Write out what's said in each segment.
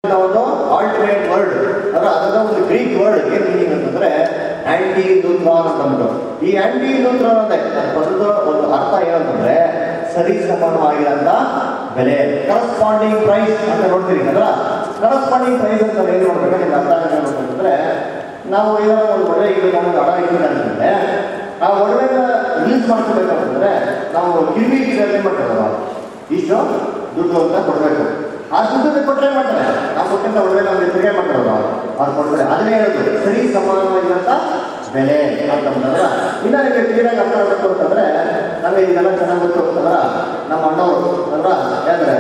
ಅಂತ ಒಂದು alternate word ಅಂದ್ರೆ ಅದರ ಒಂದು ಗ್ರೀಕ್ ವರ್ಡ್ ಏನ್ ಮೀನಿಂಗ್ ಅಂತಂದ್ರೆ ಆಂಟಿ ಲೂಥ್ರಾನ್ ಅಂತ ಅಂದ್ಬಿಟ್ಟು ಈ ಆಂಟಿ ಲೂಥ್ರಾನ್ ಅಂದ್ರೆ ಅದ್ರ ಪದದ ಒಂದು ಅರ್ಥ ಏನಂತಂದ್ರೆ ಸರಿ ಸಮಾನವಾಗಿರಂತ ಬೆಲೆ ಕರಸ್ಪಾಂಡಿಂಗ್ ಪ್ರೈಸ್ ಅಂತ ನೋಡ್ತೀರಿ ಅಲ್ಲ ಕರಸ್ಪಾಂಡಿಂಗ್ ಪ್ರೈಸ್ ಅಂತ ಏನ್ ನೋಡ್ಬೇಕು ನಿಮ್ಗೆ ಅರ್ಥ ಆಗುತ್ತೆ ಅಂತಂದ್ರೆ ನಾವು ಏನೋ ಒಂದು ಒಳ್ಳೆ ಈಗ ನಮ್ಗೆ ಹಣ ಇರ್ತದೆ ಆ ಒಡವೆನ ರಿಲೀಸ್ ಮಾಡ್ಕೋಬೇಕಂತಂದ್ರೆ ನಾವು ಕಿವಿ ಗಿಡಲ್ಲಿ ಮಾಡ್ತಾರಲ್ಲ ಇಷ್ಟು ದುಡ್ಡು ಅಂತ ಕೊಡಬೇಕು ಆ ದುಡ್ಡನ್ನು ಕೊಟ್ಟರೆ ಮಾಡ್ತಾರೆ ಆ ಕೊಟ್ಟಂತ ಒಡವೆ ನಾವು ತಿರುಗಿ ಮಾಡ್ತಾರಲ್ಲ ಅವ್ರು ಕೊಡ್ತಾರೆ ಅದನ್ನೇ ಹೇಳೋದು ಸರಿ ಸಮಾನವಾಗಿರಂತ ಬೆಲೆ ಅಂತಂದ್ರೆ ಇನ್ನ ನಿಮಗೆ ಕ್ಲಿಯರಾಗಿ ಅರ್ಥ ಆಗಬೇಕು ಅಂತಂದ್ರೆ ನಮಗೆ ಇದೆಲ್ಲ ಚೆನ್ನಾಗಿ ಗೊತ್ತು ಅಂತಂದ್ರ ನಮ್ಮ ಅಣ್ಣವರು ಅಂದ್ರ ಯಾಕಂದ್ರೆ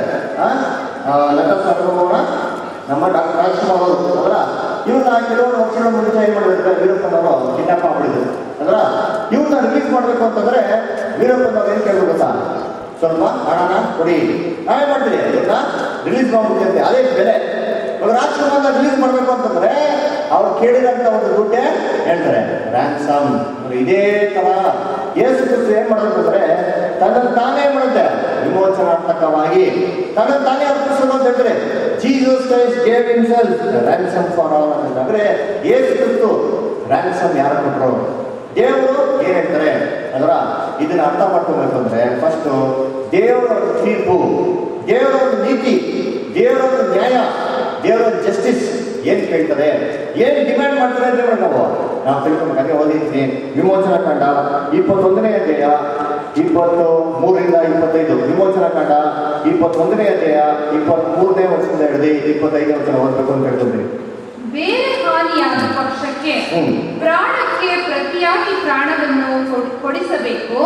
ಲತಾ ಸಾರ್ವಭೌಮ ನಮ್ಮ ಡಾಕ್ಟರ್ ರಾಜ್ಕುಮಾರ್ ಅವರು ಅಂದ್ರ ಇವ್ರನ್ನ ಕೆಲವರು ವರ್ಷಗಳ ಮುಂಚೆ ಏನ್ ಮಾಡಿದ್ರೆ ವೀರಪ್ಪನವರು ಕಿಡ್ನಾಪ್ ಆಗ್ಬಿಡಿದ್ರು ಅಂದ್ರ ಇವ್ರನ್ನ ರಿಲೀಸ್ ಮಾಡ್ಬೇಕು ಅಂತಂದ್ರೆ ವೀರಪ್ಪನವ್ರು ಏನ್ ಕೇಳ್ಬೇಕು ಗೊತ್ತಾ ಸ್ವಲ್ಪ ಹಣನ ಕೊಡಿ ನಾವೇ ಮಾಡ್ತೀರಿ ಇವ್ರನ್ನ ರಿಲೀಸ್ ಮಾಡ್ಬಿಡ್ತೀವಿ ಅದೇ ಬೆಲೆ ಇವಾಗ ರಾಜ್ಕುಮಾರ್ನ ರಿಲೀಸ್ ಮಾಡ್ಬೇಕು ಅಂತಂದ್ರೆ ಅವ್ರು ಕೇಳಿದಂತ ಒಂದು ದುಡ್ಡೇ ಹೇಳ್ತಾರೆ ರ್ಯಾನ್ಸಮ್ ಇದೇ ತರ ಯೇಸು ಕ್ರಿಸ್ತು ಏನ್ ಮಾಡ್ಬೇಕು ಅಂದ್ರೆ ತನ್ನ ತಾನೇ ಮಾಡುತ್ತೆ ವಿಮೋಚನಾತ್ಮಕವಾಗಿ ತನ್ನ ತಾನೇ ಅರ್ಪಿಸೋದು ಅಂತ ಹೇಳ್ತಾರೆ Jesus Christ gave himself ransom for all ಅಂತಂದ್ರೆ ಯೇಸು ಕ್ರಿಸ್ತು ರ್ಯಾನ್ಸಮ್ ಯಾರು ಕೊಟ್ಟರು ದೇವರು ಏನ್ ಹೇಳ್ತಾರೆ ಅದರ ಇದನ್ನ ಅರ್ಥ ಮಾಡ್ಕೋಬೇಕು ಅಂದ್ರೆ ಫಸ್ಟ್ ದೇವರ ಒಂದು ತೀರ್ಪು ದೇವರ ಒಂದು ನೀತಿ ದೇವರ ಒಂದು ನ್ಯಾಯ ದೇವರ ಒಂದು ಜಸ್ಟಿಸ್ ಏನ್ ಕೇಳ್ತದೆ ಏನ್ ಡಿಮ್ಯಾಂಡ್ ಮಾಡ್ತಾರೆ ಅಂತ ಹೇಳಿ ನಾವು ನಾವು ತಿಳ್ಕೊಬೇಕು ಹಾಗೆ ಓದಿದ್ವಿ ವಿಮೋಚನಾ ಕಾಂಡ ಇಪ್ಪತ್ತೊಂದನೇ ಅಧ್ಯಾಯ ಇಪ್ಪತ್ತು ಮೂರರಿಂದ ಇಪ್ಪತ್ತೈದು ವಿಮೋಚನಾ ಕಾಂಡ ಇಪ್ಪತ್ತೊಂದನೇ ಅಧ್ಯಾಯ ಇಪ್ಪತ್ತ್ ಮೂರನೇ ವರ್ಷದಿಂದ ಹಿಡಿದು ಇಪ್ಪತ್ತೈದನೇ ವರ್ಷ ಓದ್ಬೇಕು ಅಂತ ಹೇಳ್ಕೊಂಡ್ರಿ ಬೇರೆ ಹಾನಿಯಾದ ಪಕ್ಷಕ್ಕೆ ಹ್ಮ್. ಪ್ರಾಣಕ್ಕೆ ಪ್ರತಿಯಾಗಿ ಪ್ರಾಣವನ್ನು ಕೊಡ್- ಕೊಡಿಸಬೇಕು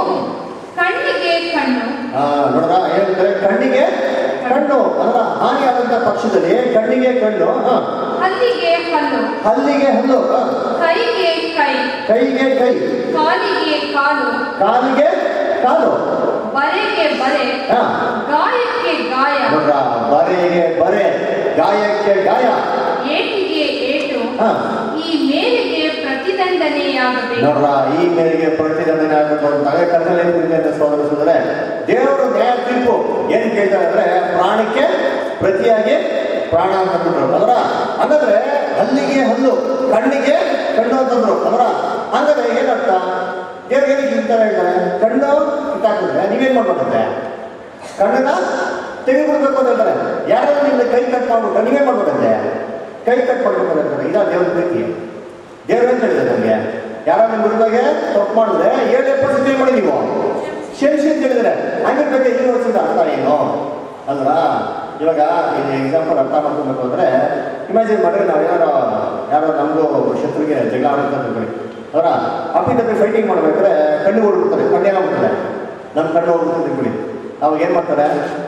ಕಣ್ಣಿಗೆ ಕಣ್ಣು ಆ, ನೋಡ್ರ ಹೇಳ್ತಾರೆ ಕಣ್ಣಿಗೆ ಕಣ್ಣು ಅಂದ್ರೆ ಹಾನಿಯಾದಂತ ಪಕ್ಷದಲ್ಲಿ ಕಣ್ಣಿಗೆ ಕಣ್ಣು ಹ, ಹಲ್ಲಿಗೆ ಹಲ್ಲು ಹಲ್ಲಿಗೆ ಹಲ್ಲು ಹ, ಕೈಗೆ ಕೈ ಕೈಗೆ ಕೈ ಕಾಲಿಗೆ ಕಾಲು ಕಾಲಿಗೆ ಕಾಲು ಬರೆಗೆ ಬರೆ ಹ, ಗಾಯಕ್ಕೆ ಗಾಯ ನೋಡ್ರ ಬರೆಗೆ ಬರೆ ಗಾಯಕ್ಕೆ ಗಾಯ ಏಟಿಗೆ ಏಟು ಹ, ಈ ಮೇರೆಗೆ ಪ್ರತಿದಂಡನೆಯಾಗಬೇಕು ನೋಡ್ರ ಈ ಮೇರೆಗೆ ಪ್ರತಿದಂಡನೆ ಆಗಬೇಕು ಅಂತ ಹಳೆ ಕಥೆಯಲ್ಲಿ ಏನಿದೆ ಅಂತ ಸೋದರಿಸಿದ್ರೆ ದೇವರು ನ್ಯಾಯ ತೀರ್ಪು ಏನ್ ಕೇಳ್ತಾರೆ ಅಂದ್ರೆ ಪ್ರಾಣಕ್ಕೆ ಪ್ರತಿಯಾಗಿ ಪ್ರಾಣ ಅಂತ ಬಿಟ್ರು ಅದರ ಹಂಗಂದ್ರೆ ಹಲ್ಲಿಗೆ ಹಲ್ಲು ಕಣ್ಣಿಗೆ ಕಣ್ಣು ಅಂತಂದ್ರು ಅದರ ಹಂಗಂದ್ರೆ ಏನರ್ಥ ದೇವ್ರು ಏನಕ್ಕೆ ಈ ಥರ ಹೇಳ್ತಾರೆ ಕಣ್ಣು ಕಿತ್ತಾಕಿದ್ರೆ ನೀವೇನ್ ಮಾಡ್ಬೇಕಂತೆ ಕಣ್ಣನ್ನ ತೆಗೆದುಬಿಡ್ಬೇಕು ಅಂತ ಹೇಳ್ತಾರೆ ಯಾರು ನಿಮ್ಗೆ ಕೈ ಕಟ್ ಮಾಡ್ಬಿಟ್ಟು ನೀವೇನ್ ಮಾಡ್ಬೇಕಂತೆ ಕೈ ಕಟ್ ಮಾಡ್ಬೇಕು ಅಂತ ಹೇಳ್ತಾರೆ ಇದ ದೇವ್ರ ಪ್ರೀತಿ ದೇವ್ರು ಅಂತ ಹೇಳಿದ್ರೆ ನಮಗೆ ಯಾರೋ ನಿಮ್ಮ ಹುಡುಗಗೆ ತಪ್ಪು ಮಾಡಿದ್ರೆ ಏಳು ಎಪ್ಪತ್ತು ಏನ್ ಮಾಡಿ ನೀವು ಕ್ಷಮಿಸಿ ಅಂತ ಹೇಳಿದ್ರೆ ಹಂಗಿರ್ಬೇಕು ಈ ವರ್ಷದ ಅರ್ಥ ಏನು ಅಲ್ವಾ ಇವಾಗ ಇದು ಎಕ್ಸಾಂಪಲ್ ಅರ್ಥ ಮಾಡ್ಕೊಬೇಕು ಅಂದ್ರೆ ಇಮ್ಯಾಜಿನ್ ಮಾಡಿದ್ರೆ ನಾವು ಯಾರೋ ಯಾರೋ ನಮಗೂ ಶತ್ರುಗೆ ಜಗಳ ಆಡುತ್ತೆ ಅಂತ ತಿಳ್ಕೊಳ್ಳಿ ಅವರ ಅಪ್ಪಿತಪ್ಪಿ ಫೈಟಿಂಗ್ ಮಾಡ್ಬೇಕಾದ್ರೆ ಕಣ್ಣು ಹೊಡ್ಬಿಡ್ತಾರೆ ಕಣ್ಣೆಲ್ಲ ಬಿಡ್ತಾರೆ ನಮ್ಮ ಕಣ್ಣು ಹೋಗ್ಬಿಡ್ತಾರೆ ಅಂತ ತಿಳ್ಕೊಳ್ಳಿ ಅವಾಗ ಏನು ಮಾಡ್ತಾರೆ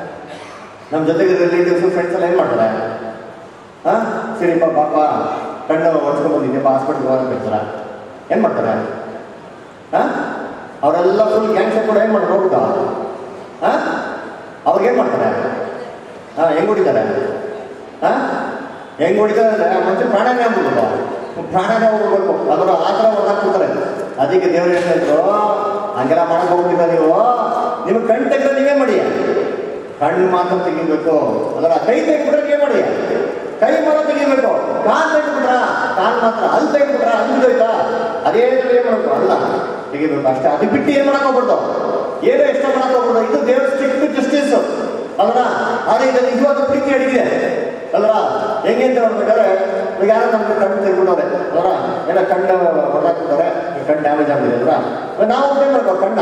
ನಮ್ಮ ಜೊತೆಗೆ ರಿಲೇಟಿವ್ಸು ಫ್ರೆಂಡ್ಸ್ ಎಲ್ಲ ಏನು ಮಾಡ್ತಾರೆ ಹಾಂ ಸರಿಪ್ಪ ಪಾಪ ಕಣ್ಣು ಹೊಡ್ಸ್ಕೊಂಡ್ ಬಂದಿದ್ದೆ ಹಾಸ್ಪಿಟ್ಲ್ಗೆ ಹೋಗಕ್ಕೆ ಬರ್ತಾರ ಏನು ಮಾಡ್ತಾರೆ ಹಾಂ ಅವರೆಲ್ಲ ಫುಲ್ ಗ್ಯಾಂಗ್ಸ್ ಕೂಡ ಏನು ಮಾಡ್ತಾರೆ ಹೋಗ್ತಾ ಹಾಂ ಅವ್ರಿಗೆ ಏನು ಮಾಡ್ತಾರೆ ಹಾಂ ಹೆಂಗ್ ಹೊಡಿತಾರೆ ಹಾಂ ಹೆಂಗ್ ಹೊಡಿತಾರೆ ಅಂದರೆ ಆ ಮನುಷ್ಯ ಪ್ರಾಣನೇ ಆಗ್ಬಿಡ್ಬೋದು ಪ್ರಾಣನೇ ಹೋಗ್ಬೇಕು ಅದರ ಆ ಥರ ಹೊರಟಾಕ್ಬಿಡ್ತಾರೆ ಅದಕ್ಕೆ ದೇವ್ರು ಏನು ಹೇಳಿದ್ರು ಹಂಗೆಲ್ಲ ಮಾಡಕ್ ಹೋಗ್ತಿಲ್ಲ ನೀವು ನಿಮ್ಗೆ ಕಣ್ ತೆಗೆದ್ರೆ ನೀವೇ ಮಾಡಿ ಕಣ್ಣು ಮಾತ್ರ ತೆಗಿಬೇಕು ಅದರ ಕೈ ತೆಗೆದ್ಬಿಟ್ರೆ ನೀವೇ ಮಾಡಿ ಕೈ ಮಾತ್ರ ತೆಗಿಬೇಕು ಕಾಲ್ ತೆಗೆದ್ಬಿಟ್ರ ಕಾಲ್ ಮಾತ್ರ ಅಲ್ಲಿ ತೆಗೆದ್ಬಿಟ್ರ ಅಲ್ಲಿ ಬಿದ್ದೋಯ್ತಾ ಅದೇ ಥರ ಏನ್ ಮಾಡಬೇಕು ಅಲ್ಲ ತೆಗಿಬೇಕು ಅಷ್ಟೇ ಅದು ಬಿಟ್ಟು ಏನ್ ಮಾಡಕ್ ಹೋಗ್ಬಿಡ್ತು ಏನೋ ಇಷ್ಟ ಮಾಡಕ್ ಹೋಗ್ಬಿಡ್ತು ಇದು ದೇವ್ರ ಸ್ಟ್ರಿಕ್ಟ್ ಜಸ್ಟಿಸ್ ಅಲ್ವಾ ಆದ್ರೆ ಇದು ನಿಜವಾದ ಪ್ರೀತಿ ಅಡಿಗಿದೆ ಅಲ್ವಾ ಹೆಂಗೆ ಅಂತ ನೋಡ್ಬೇಕಾದ್ರೆ ಈಗ ಯಾರೋ ನಮ್ಗೆ ಕಣ್ಣು ತೆಗ್ಬಿಟ್ಟವ್ರೆ ಅಲ್ವಾ ಏನೋ ಕಣ್ಣು ಹೊರದಾಕ್ಬಿಟ್ಟವ್ರೆ ಕಣ್ಣು ಡ್ಯಾಮೇಜ್ ಆಗಿದೆ ಅಲ್ವಾ ಇವಾಗ ನಾವು ಏನ್ ಮಾಡ್ಬೇಕು ಕಣ್ಣ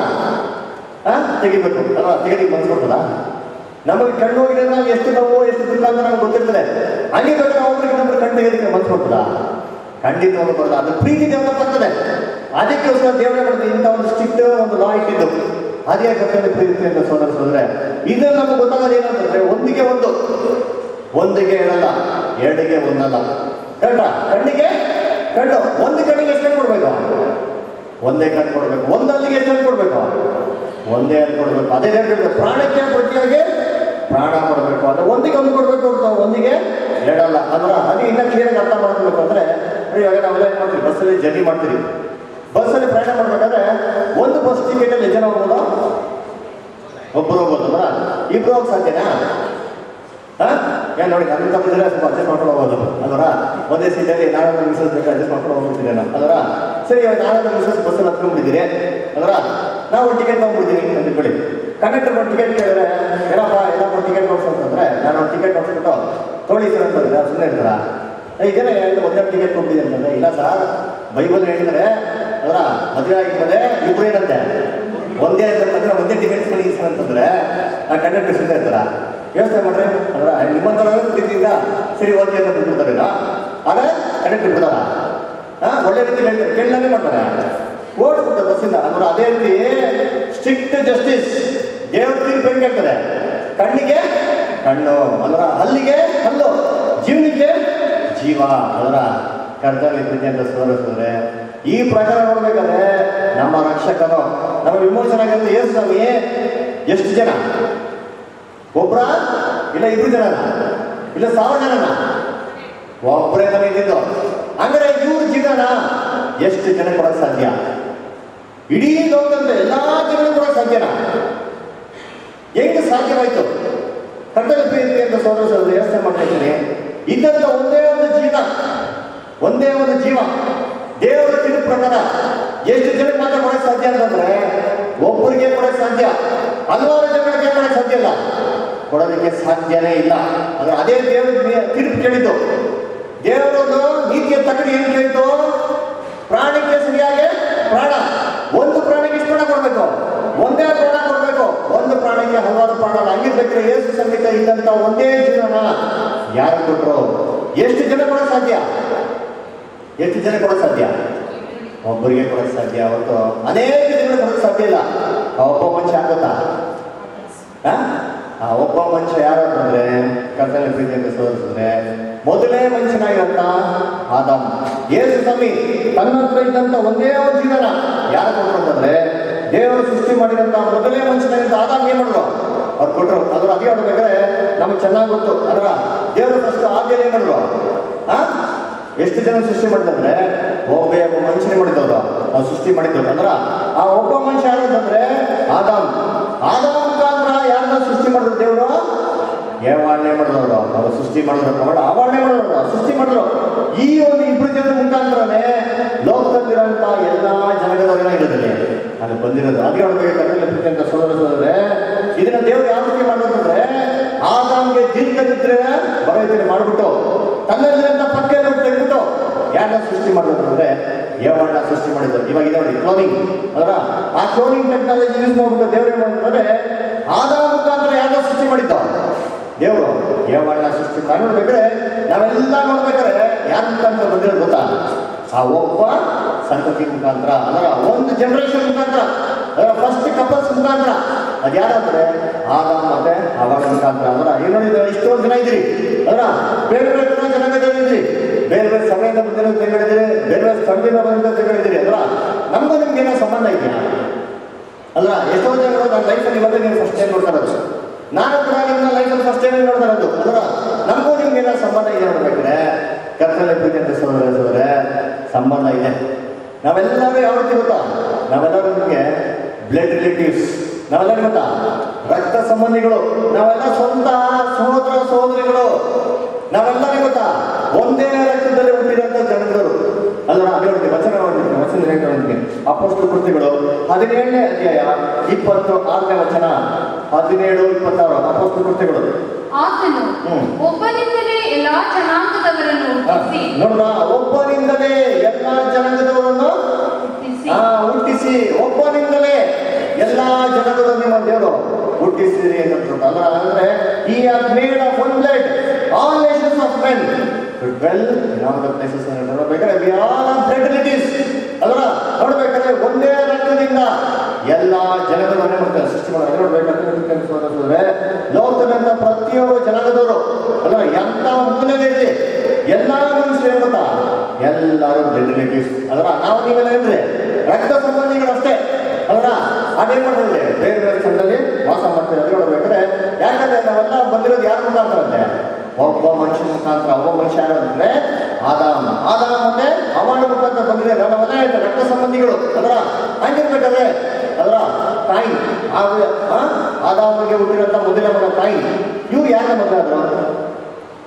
ಆ ತೆಗಿಬೇಕು ಅಲ್ವಾ ತೆಗೆದಿಗೆ ಮನ್ಸ್ಕೊಡ್ತದ ನಮಗೆ ಕಣ್ಣು ಹೋಗಿದೆ ನಾವು ಎಷ್ಟು ನೋವು ಎಷ್ಟು ದುಃಖ ಅಂತ ನಮ್ಗೆ ಗೊತ್ತಿರ್ತದೆ ಹಂಗೆ ಬೇಕಾದ್ರೆ ನಾವು ಒಬ್ರಿಗೆ ಇನ್ನೊಬ್ರು ಕಣ್ಣು ತೆಗೆದಕ್ಕೆ ಮನ್ಸು ಕೊಡ್ತದ ಖಂಡಿತ ಬರ್ತದೆ ಅದು ಪ್ರೀತಿ ಡೆವಲಪ್ ಆಗ್ತದೆ ಅದಕ್ಕೋಸ್ಕರ ದೇವರೇ ಮಾಡಿದ ಇಂಥ ಒಂದು ಸ್ಟ್ರಿಕ್ಟ್ ಒಂದು ಲಾ ಇಟ್ಟಿದ್ದು ಅದೇ ಕರ್ತವ್ಯ ಪ್ರೀತಿ ಅಂತ ಸೋದರ ಸೋದರ ಇದು ನಮ್ಗೆ ಗೊತ್ತಾಗೋದು ಏನಂತಂದ್ರೆ ಒಂದಿಗೆ ಒಂದು ಒಂದಿಗೆ ಹೇಳಲ್ಲ ಎರಡಿಗೆ ಒಂದಲ್ಲ ಹೇಳ್ರ ಕಣ್ಣಿಗೆ ಕಣ್ಣು ಒಂದು ಕಣ್ಣಿಗೆ ಎಷ್ಟು ಕೊಡ್ಬೇಕು ಒಂದೇ ಕಣ್ಣು ಕೊಡ್ಬೇಕು ಒಂದಲ್ಲಿಗೆ ಎಷ್ಟು ಕೊಡ್ಬೇಕು ಒಂದೇ ಅಲ್ಲಿ ಕೊಡ್ಬೇಕು ಅದೇ ಹೇಳ್ಬೇಕು ಪ್ರಾಣಕ್ಕೆ ಪ್ರತಿಯಾಗಿ ಪ್ರಾಣ ಕೊಡಬೇಕು ಅಂದ್ರೆ ಒಂದಿಗೆ ಒಂದು ಕೊಡ್ಬೇಕು ಅಂತ ಒಂದಿಗೆ ಎರಡಲ್ಲ ಅಂದ್ರೆ ಅದು ಇನ್ನ ಕ್ಲಿಯರ್ ಅರ್ಥ ಮಾಡ್ಕೋಬೇಕು ಅಂದ್ರೆ ಇವಾಗ ನಾವೆಲ್ಲ ಏನ್ ಮಾಡ್ತೀವಿ ಬಸ್ಸಲ್ಲಿ ಜರ್ನಿ ಮಾಡ್ತೀವಿ ಬಸ್ಸಲ್ಲಿ ಪ್ರಯಾಣ ಮಾಡ್ಬೇಕಾದ್ರೆ ಒಂದು ಬಸ್ ಟಿಕೆಟ್ ಅಲ್ಲಿ ಜನ ಹೋಗ್ಬೋದು ಒಬ್ಬರು ಹೋಗ್ಬೋದು ಅಲ್ವಾ ಇಬ್ರು ಹೋಗಿ ಸಾಧ್ಯನಾ ಹಾ ಏನ್ ನೋಡಿ ನನ್ನ ತಪ್ಪಿದ್ರೆ ಸ್ವಲ್ಪ ಅಡ್ಜಸ್ಟ್ ಮಾಡ್ಕೊಂಡು ಹೋಗೋದು ಅದರ ಒಂದೇ ಸೀಟಲ್ಲಿ ನಾನೊಂದು ಮಿಸಸ್ ಬೇಕು ಅಡ್ಜಸ್ಟ್ ಮಾಡ್ಕೊಂಡು ಹೋಗ್ಬಿಡ್ತೀನಿ ನಾನು ಅದರ ಸರಿ ಇವಾಗ ನಾನೊಂದು ಮಿಸಸ್ ಬಸ್ಸಲ್ಲಿ ಹತ್ಕೊಂಡ್ಬಿಟ್ಟಿದ್ದೀನಿ ಅದರ ನಾವು ಟಿಕೆಟ್ ತೊಗೊಂಡ್ಬಿಡ್ತೀನಿ ಅಂತ ಬಿಡಿ ಕಂಡಕ್ಟರ್ ಒಂದು ಟಿಕೆಟ್ ಕೇಳಿದ್ರೆ ಏನಪ್ಪ ಏನಪ್ಪ ಟಿಕೆಟ್ ಕೊಡ್ಸು ಅಂತಂದ್ರೆ ನಾನು ಒಂದು ಟಿಕೆಟ್ ಕೊಡ್ಸ್ಬಿಟ್ಟು ತೊಗೊಳ್ಳಿ ಸರ್ ಅಂತಂದ್ರೆ ಸುಮ್ಮನೆ ಇರ್ತಾರ ಇದೇನೆ ಒಂದೇ ಟಿಕೆಟ್ ಕೊಟ್ಟಿದ್ದೀನಿ ಅಂತಂದ್ರೆ ಇಲ್ಲ ಸರ್ ಬೈಬಲ್ ಹೇಳಿದ್ರೆ ಅದರ ಮದುವೆ ಆಗಿದ್ಮೇಲೆ ಇಬ್ಬರು ಏನಂತೆ ಒಂದೇ ಅಂತಂದ್ರೆ ಒಂದೇ ಟಿಕೆಟ್ ಕೊಡಿ ಸರ್ ಅಂತಂದ್ರೆ ಆ ಕಂಡಕ್ಟರ್ ಸುಮ್ಮನೆ ಇರ್ತಾರ ಯೋಚನೆ ಮಾಡ್ರಿ ಅದರ ನಿಮ್ಮಂತರ ಪ್ರೀತಿಯಿಂದ ಸರಿ ಓಕೆ ಅಂತ ಬಿಟ್ಬಿಡ್ತಾರೆ ಈಗ ಆದ್ರೆ ಕಂಡಕ್ಟರ್ ಬಿಡ್ತಾರ ಹಾ ಒಳ್ಳೆ ರೀತಿ ಕೇಳಲೇ ಮಾಡ್ತಾರೆ ಓಡ್ಬಿಟ್ಟು ಬಸ್ಸಿಂದ ಅಂದ್ರೆ ಅದೇ ರೀತಿ ಸ್ಟ್ರಿಕ್ಟ್ ಜಸ್ಟಿಸ್ ದೇವ್ರ ತೀರ್ಪು ಹೆಂಗ್ ಕೇಳ್ತಾರೆ ಕಣ್ಣಿಗೆ ಕಣ್ಣು ಅದರ ಹಲ್ಲಿಗೆ ಹಲ್ಲು ಜೀವನಿಗೆ ಜೀವ ಅದರ ಕರ್ತವ್ಯ ಪ್ರೀತಿ ಅಂತ ಸೋರಿಸಿದ್ರೆ ಈ ಪ್ರಕಾರ ನೋಡ್ಬೇಕಾದ್ರೆ ನಮ್ಮ ರಕ್ಷಕನು ನಮ್ಮ ವಿಮೋಚನೆ ಆಗಿರೋ ಯೇಸು ಸ್ವಾಮಿ ಎಷ್ಟು ಜನ ಒಬ್ರ ಇಲ್ಲ ಇಬ್ರು ಜನನ ಇಲ್ಲ ಸಾವಿರ ಜನನ ಒಬ್ಬರೇ ತಾನೇ ಇದ್ದಿದ್ದು ಅಂದ್ರೆ ಇವ್ರ ಜೀವನ ಎಷ್ಟು ಜನ ಕೊಡಕ್ ಸಾಧ್ಯ ಇಡೀ ಲೋಕದ ಎಲ್ಲಾ ಜನರು ಕೊಡಕ್ ಸಾಧ್ಯನಾ ಹೆಂಗೆ ಸಾಧ್ಯವಾಯ್ತು ಕರ್ತವ್ಯ ಪ್ರೀತಿ ಅಂತ ಸೋದರ ಸೋದರಿ ಯೋಚನೆ ಮಾಡ್ತಾ ಇದ್ದೀನಿ ಇದ್ದಂತ ಒಂದೇ ಒಂದು ಜೀವ ಒಂದೇ ಒಂದು ಜೀವ ದೇವರ ತಿರು ಪ್ರಕಾರ ಎಷ್ಟು ಜನಕ್ಕೆ ಮಾತ್ರ ಕೊಡಕ್ ಸಾಧ್ಯ ಅಂತಂದ್ರೆ ಒಬ್ಬರಿಗೆ ಕೊಡಕ್ ಸಾಧ್ಯ ಹಲವಾರು ಜನಗಳಿಗೆ ಕೊಡಕ್ ಸಾಧ್ಯ ಇಲ್ಲ ಕೊಡೋದಕ್ಕೆ ಸಾಧ್ಯನೇ ಇಲ್ಲ ಅಂದ್ರೆ ಅದೇ ದೇವರ ತೀರ್ಪು ಕೇಳಿದ್ದು ದೇವರೊಂದು ನೀತಿಯ ತಕ್ಕಡಿ ಏನು ಕೇಳಿತು ಪ್ರಾಣಿಗೆ ಸರಿಯಾಗಿ ಪ್ರಾಣ ಒಂದು ಪ್ರಾಣಿಗೆ ಎಷ್ಟು ಪ್ರಾಣ ಕೊಡಬೇಕು ಒಂದೇ ಪ್ರಾಣ ಕೊಡಬೇಕು ಒಂದು ಪ್ರಾಣಿಗೆ ಹಲವಾರು ಪ್ರಾಣ ಹಂಗಿರ್ಬೇಕ್ರೆ ಏಸು ಸಂಗೀತ ಇದ್ದಂತ ಒಂದೇ ಜೀವನ ಯಾರು ಕೊಟ್ರು ಎಷ್ಟು ಜನ ಕೊಡಕ್ ಸಾಧ್ಯ ಎಷ್ಟು ಜನ ಕೊಡಕ್ ಸಾಧ್ಯ ಒಬ್ಬರಿಗೆ ಕೊಡಕ್ ಸಾಧ್ಯ ಹೊರತು ಅನೇಕ ಜನ ಕೊಡಕ್ ಸಾಧ್ಯ ಇಲ್ಲ ಆ ಒಬ್ಬ ಮನುಷ್ಯ ಆಗುತ್ತಾ ಆ? ಆ ಒಬ್ಬ ಮನುಷ್ಯ ಯಾರು ಅಂತಂದ್ರೆ ಕರ್ತನ ಪ್ರೀತಿ ಅಂತ ಸೋರಿಸಿದ್ರೆ ಮೊದಲೇ ಮನುಷ್ಯನಾಗಿರಂತ ಆದಾಮ್ ಏಸು ಸ್ವಾಮಿ ತನ್ನ ಹತ್ರ ಇದ್ದಂತ ಒಂದೇ ಒಂದು ಜೀವನ ಯಾರು ಕೊಟ್ಟರು ಅಂತಂದ್ರೆ ದೇವರು ಸೃಷ್ಟಿ ಮಾಡಿದಂತ ಮೊದಲೇ ಮನುಷ್ಯನಾಗಿದ್ದ ಆದಾಮ್ ಏನ್ ಮಾಡಿದ್ರು ಅವ್ರು ಕೊಟ್ಟರು ಅದ್ರ ಅದೇ ಹೊಡ್ಬೇಕಾದ್ರೆ ನಮ್ಗೆ ಚೆನ್ನಾಗಿ ಗೊತ್ತು ಅದರ ದೇವರು ಫಸ್ಟ್ ಆದ್ಮೇಲೆ ಏನ್ ಮಾಡಿದ್ರು ಆ ಎಷ್ಟು ಜನ ಸೃಷ್ಟಿ ಮಾಡಿದಂದ್ರೆ ಒಬ್ಬ ಒಬ್ಬ ಮನುಷ್ಯನೇ ಮಾಡಿದವರು ನಾವು ಸೃಷ್ಟಿ ಮಾಡಿದ್ರು ಅಂದ್ರ ಆ ಒಬ್ಬ ಮನುಷ್ಯ ಯಾರು ಅಂತಂದ್ರೆ ಆದಾಮ್ ಆದಾಮ್ ಮುಖಾಂತರ ಯಾರನ್ನ ಸೃಷ್ಟಿ ಮಾಡಿದ್ರು ದೇವರು ಏವಾಣೆ ಮಾಡಿದವರು ಅವರು ಸೃಷ್ಟಿ ಮಾಡಿದ್ರು ಅವಳ ಆವರಣೆ ಮಾಡಿದ್ರು ಸೃಷ್ಟಿ ಮಾಡಿದ್ರು ಈ ಒಂದು ಇಬ್ರು ಜನರ ಮುಖಾಂತರನೇ ಲೋಕದಲ್ಲಿರುವಂತ ಎಲ್ಲಾ ಜನಗಳವರೆಲ್ಲ ಇರೋದಿಲ್ಲ ಅದು ಬಂದಿರೋದು ಅದೇ ಹೊಡ್ಬೇಕಾದ್ರೆ ಅಂತ ಸೋದರ ಸೋದರೇ ಇದನ್ನ ದೇವರು ಯಾವ ರೀತಿ ಮಾಡೋದಂದ್ರೆ ಆದಾಮ್ಗೆ ದೀರ್ಘ ನಿದ್ರೆ ಬರೋದಕ್ಕೆ ಮಾಡ್ಬಿಟ್ಟು ತನ್ನಲ್ಲಿರುವಂತ ಪಕ್ಕೆಯನ್ನು ತೆಗೆದ್ಬಿಟ್ಟು ಯಾರನ್ನ ಸೃಷ್ಟಿ ಮಾಡಿದ್ರು ಅಂದ್ರೆ ಏವಣ್ಣ ಸೃಷ್ಟಿ ಮಾಡಿದ್ರು ಇವಾಗ ಇದೆ ನೋಡಿ ಕ್ಲೋನಿಂಗ್ ಅದರ ಆ ಕ್ಲೋನಿಂಗ್ ಟೆಕ್ನಾಲಜಿ ಯೂಸ್ ಮಾಡ್ಬಿಟ್ಟು ದೇವ್ರು ಏನ್ ಮಾಡಿದ್ರೆ ಆದಾಮ ಮುಖಾಂತರ ಯಾರನ್ನ ಸೃಷ್ಟಿ ಮಾಡಿದ್ದ ದೇವರು ಏವಣ್ಣ ಸೃಷ್ಟಿ ಮಾಡಿ ನೋಡ್ಬೇಕಾದ್ರೆ ನಾವೆಲ್ಲ ನೋಡ್ಬೇಕಾದ್ರೆ ಯಾರ ಮುಖಾಂತರ ಬಂದಿರೋದು ಗೊತ್ತಾ ಆ ಒಬ್ಬ ಸಂತತಿ ಮುಖಾಂತರ ಅದರ ಒಂದು ಜನರೇಷನ್ ಮುಖಾಂತರ ಅದರ ಫಸ್ಟ್ ಕಪಲ್ಸ್ ಮುಖಾಂತರ ಅದು ಯಾರಂದ್ರೆ ಆದಾಮ ಮತ್ತೆ ಅವಳ ಮುಖಾಂತರ ಅದರ ಏನು ನೋಡಿದ್ರೆ ಇಷ್ಟೊಂದು ಜನ ಇದ್ರಿ ಅದರ ಬೇರೆ ಬೇರೆ ತರ ಜನಾಂಗದಲ್ಲಿದ್ರಿ ಬೇರೆ ಬೇರೆ ಸಮಯದ ಬಂದಿರೋ ಜನಗಳಿದ್ದೀರಿ ಬೇರೆ ಬೇರೆ ಸ್ಥಳದಿಂದ ಬಂದಿರೋ ಜನಗಳಿದ್ದೀರಿ ಅದರ ನಮಗೂ ನಿಮ್ಗೆ ಏನೋ ಸಂಬಂಧ ಇದೆಯಾ ಅಲ್ಲ ಎಷ್ಟೋ ಜನರು ನನ್ನ ಲೈಫಲ್ಲಿ ಇವಾಗ ನೀವು ಫಸ್ಟ್ ಟೈಮ್ ನೋಡ್ತಾ ಇರೋದು ನಾನು ಕೂಡ ನಿಮ್ಮ ಲೈಫಲ್ಲಿ ಫಸ್ಟ್ ಟೈಮ್ ನೋಡ್ತಾ ಇರೋದು ಅದರ ನಮಗೂ ನಿಮ್ಗೆ ಏನೋ ಸಂಬಂಧ ಇದೆ ನೋಡ್ಬೇಕ್ರೆ ಕರ್ತಲೆ ಪ್ರೀತಿ ಅಂತ ಸೋದರ ಸೋದರ ಸಂಬಂಧ ಇದೆ ನಾವೆಲ್ಲರೂ ಯಾವ ರೀತಿ ಗೊತ್ತಾ ನಾವೆಲ್ಲರೂ ನಿಮಗೆ ಬ್ಲಡ್ ರಿಲೇಟಿವ್ಸ್ ನಾವೆಲ್ಲರೂ ಗೊತ್ತಾ ರಕ್ತ ಸಂಬಂಧಿಗಳು ನಾವೆಲ್ಲ ಸ್ವಂತ ಸಹೋದರ ಸಹೋದರಿಗಳು ನಾವೆಲ್ಲರೂ ಗೊತ್ತಾ ಒಂದೇ ರಕ್ತದಲ್ಲಿ ಹುಟ್ಟಿದಂತ ಜನರು ಅಲ್ಲ ಅದೇ ನೋಡಿ ವಚನ ನೋಡ್ತೀನಿ ವಚನ ಹೇಳ್ತೀನಿ ಅಪೋಸ್ತು ಕೃತಿಗಳು ಹದಿನೇಳನೇ ಅಧ್ಯಾಯ ಇಪ್ಪತ್ತು ಆರನೇ ವಚನ ಹದಿನೇಳು ಇಪ್ಪತ್ತಾರು ಅಪೋಸ್ತು ಕೃತಿಗಳು ಆತನು ಹ್ಮ್. ಒಬ್ಬನಿಂದಲೇ ಎಲ್ಲಾ ಜನಾಂಗದವರನ್ನು ಹಾ, ಹುಟ್ಟಿಸಿ ನೋಡ್ರ ಒಬ್ಬನಿಂದಲೇ ಎಲ್ಲಾ ಜನಾಂಗದವರನ್ನು ಹುಟ್ಟಿಸಿ ಆ, ಹುಟ್ಟಿಸಿ ಒಬ್ಬನಿಂದಲೇ ಎಲ್ಲಾ ಜನಗಳು ನಿಮ್ಮ ದೇವರು ಹುಟ್ಟಿಸಿರಿ ಅಂತ ಅಲ್ಲ ಅಂದ್ರೆ ಈ are made of one blood all nations of men well in all the places ನೋಡ್ಬೇಕಾದ್ರೆ we all are blood relatives ಅಲ್ವಾ ನೋಡ್ಬೇಕಾದ್ರೆ ಒಂದೇ ರಕ್ತದಿಂದ ಎಲ್ಲಾ ಜನಗಳನ್ನೇ ಮಾಡ್ತಾರೆ ಸೃಷ್ಟಿ ಮಾಡಿ ನೋಡ್ಬೇಕಾದ್ರೆ ಲೋಕದಂತ ಪ್ರತಿಯೊಬ್ಬ ಜನಾಂಗದವರು ಅಲ್ವಾ ಎಂತ ಮೂಲೆಯಲ್ಲಿ ಎಲ್ಲಾ ಮನುಷ್ಯರು ಏನ್ ಗೊತ್ತಾ ಎಲ್ಲರೂ ಬ್ಲಡ್ ರಿಲೇಟಿವ್ಸ್ ಅಲ್ವಾ ನಾವು ನೀವೆಲ್ಲ ಏನ್ರಿ ರಕ್ತ ಸಂಬಂಧಿಗಳು ಅಷ್ಟೇ ಅಲ್ವಾ ಅದೇನ್ ಮಾಡಿದ್ರೆ ಬೇರೆ ಬೇರೆ ಸ್ಥಳದಲ್ಲಿ ವಾಸ ಮಾಡ್ತೀವಿ ಅದು ನೋಡ್ಬೇಕಾದ್ರೆ ಯಾಕಂದ್ರೆ ನಾವೆಲ್ಲ ಬಂದಿರೋದು ಯಾರ ಮುಖಾಂತರ ಅಂದ್ರೆ ಒಬ್ಬ ಮನುಷ್ಯನ ಮುಖಾಂತರ ಒಬ್ಬ ಮನುಷ್ಯ ಯಾರು ಅಂದ್ರೆ ಆದಾಮ ಆದಾಮ ಮತ್ತೆ ಅವನ ಮುಖಾಂತರ ಬಂದಿದೆ ನಾವೆಲ್ಲ ಹೇಳ್ತಾರೆ ರಕ್ತ ಸಂಬಂಧಿಗಳು ಅದರ ಹಂಗಿರ್ಬೇಕಾದ್ರೆ ಅದರ ತಾಯಿ ಆದಾಮಗೆ ಹುಟ್ಟಿರಂತ ಮೊದಲ ಮಗ ತಾಯಿ ಇವ್ರು ಯಾರ ಮಗ ಆದ್ರು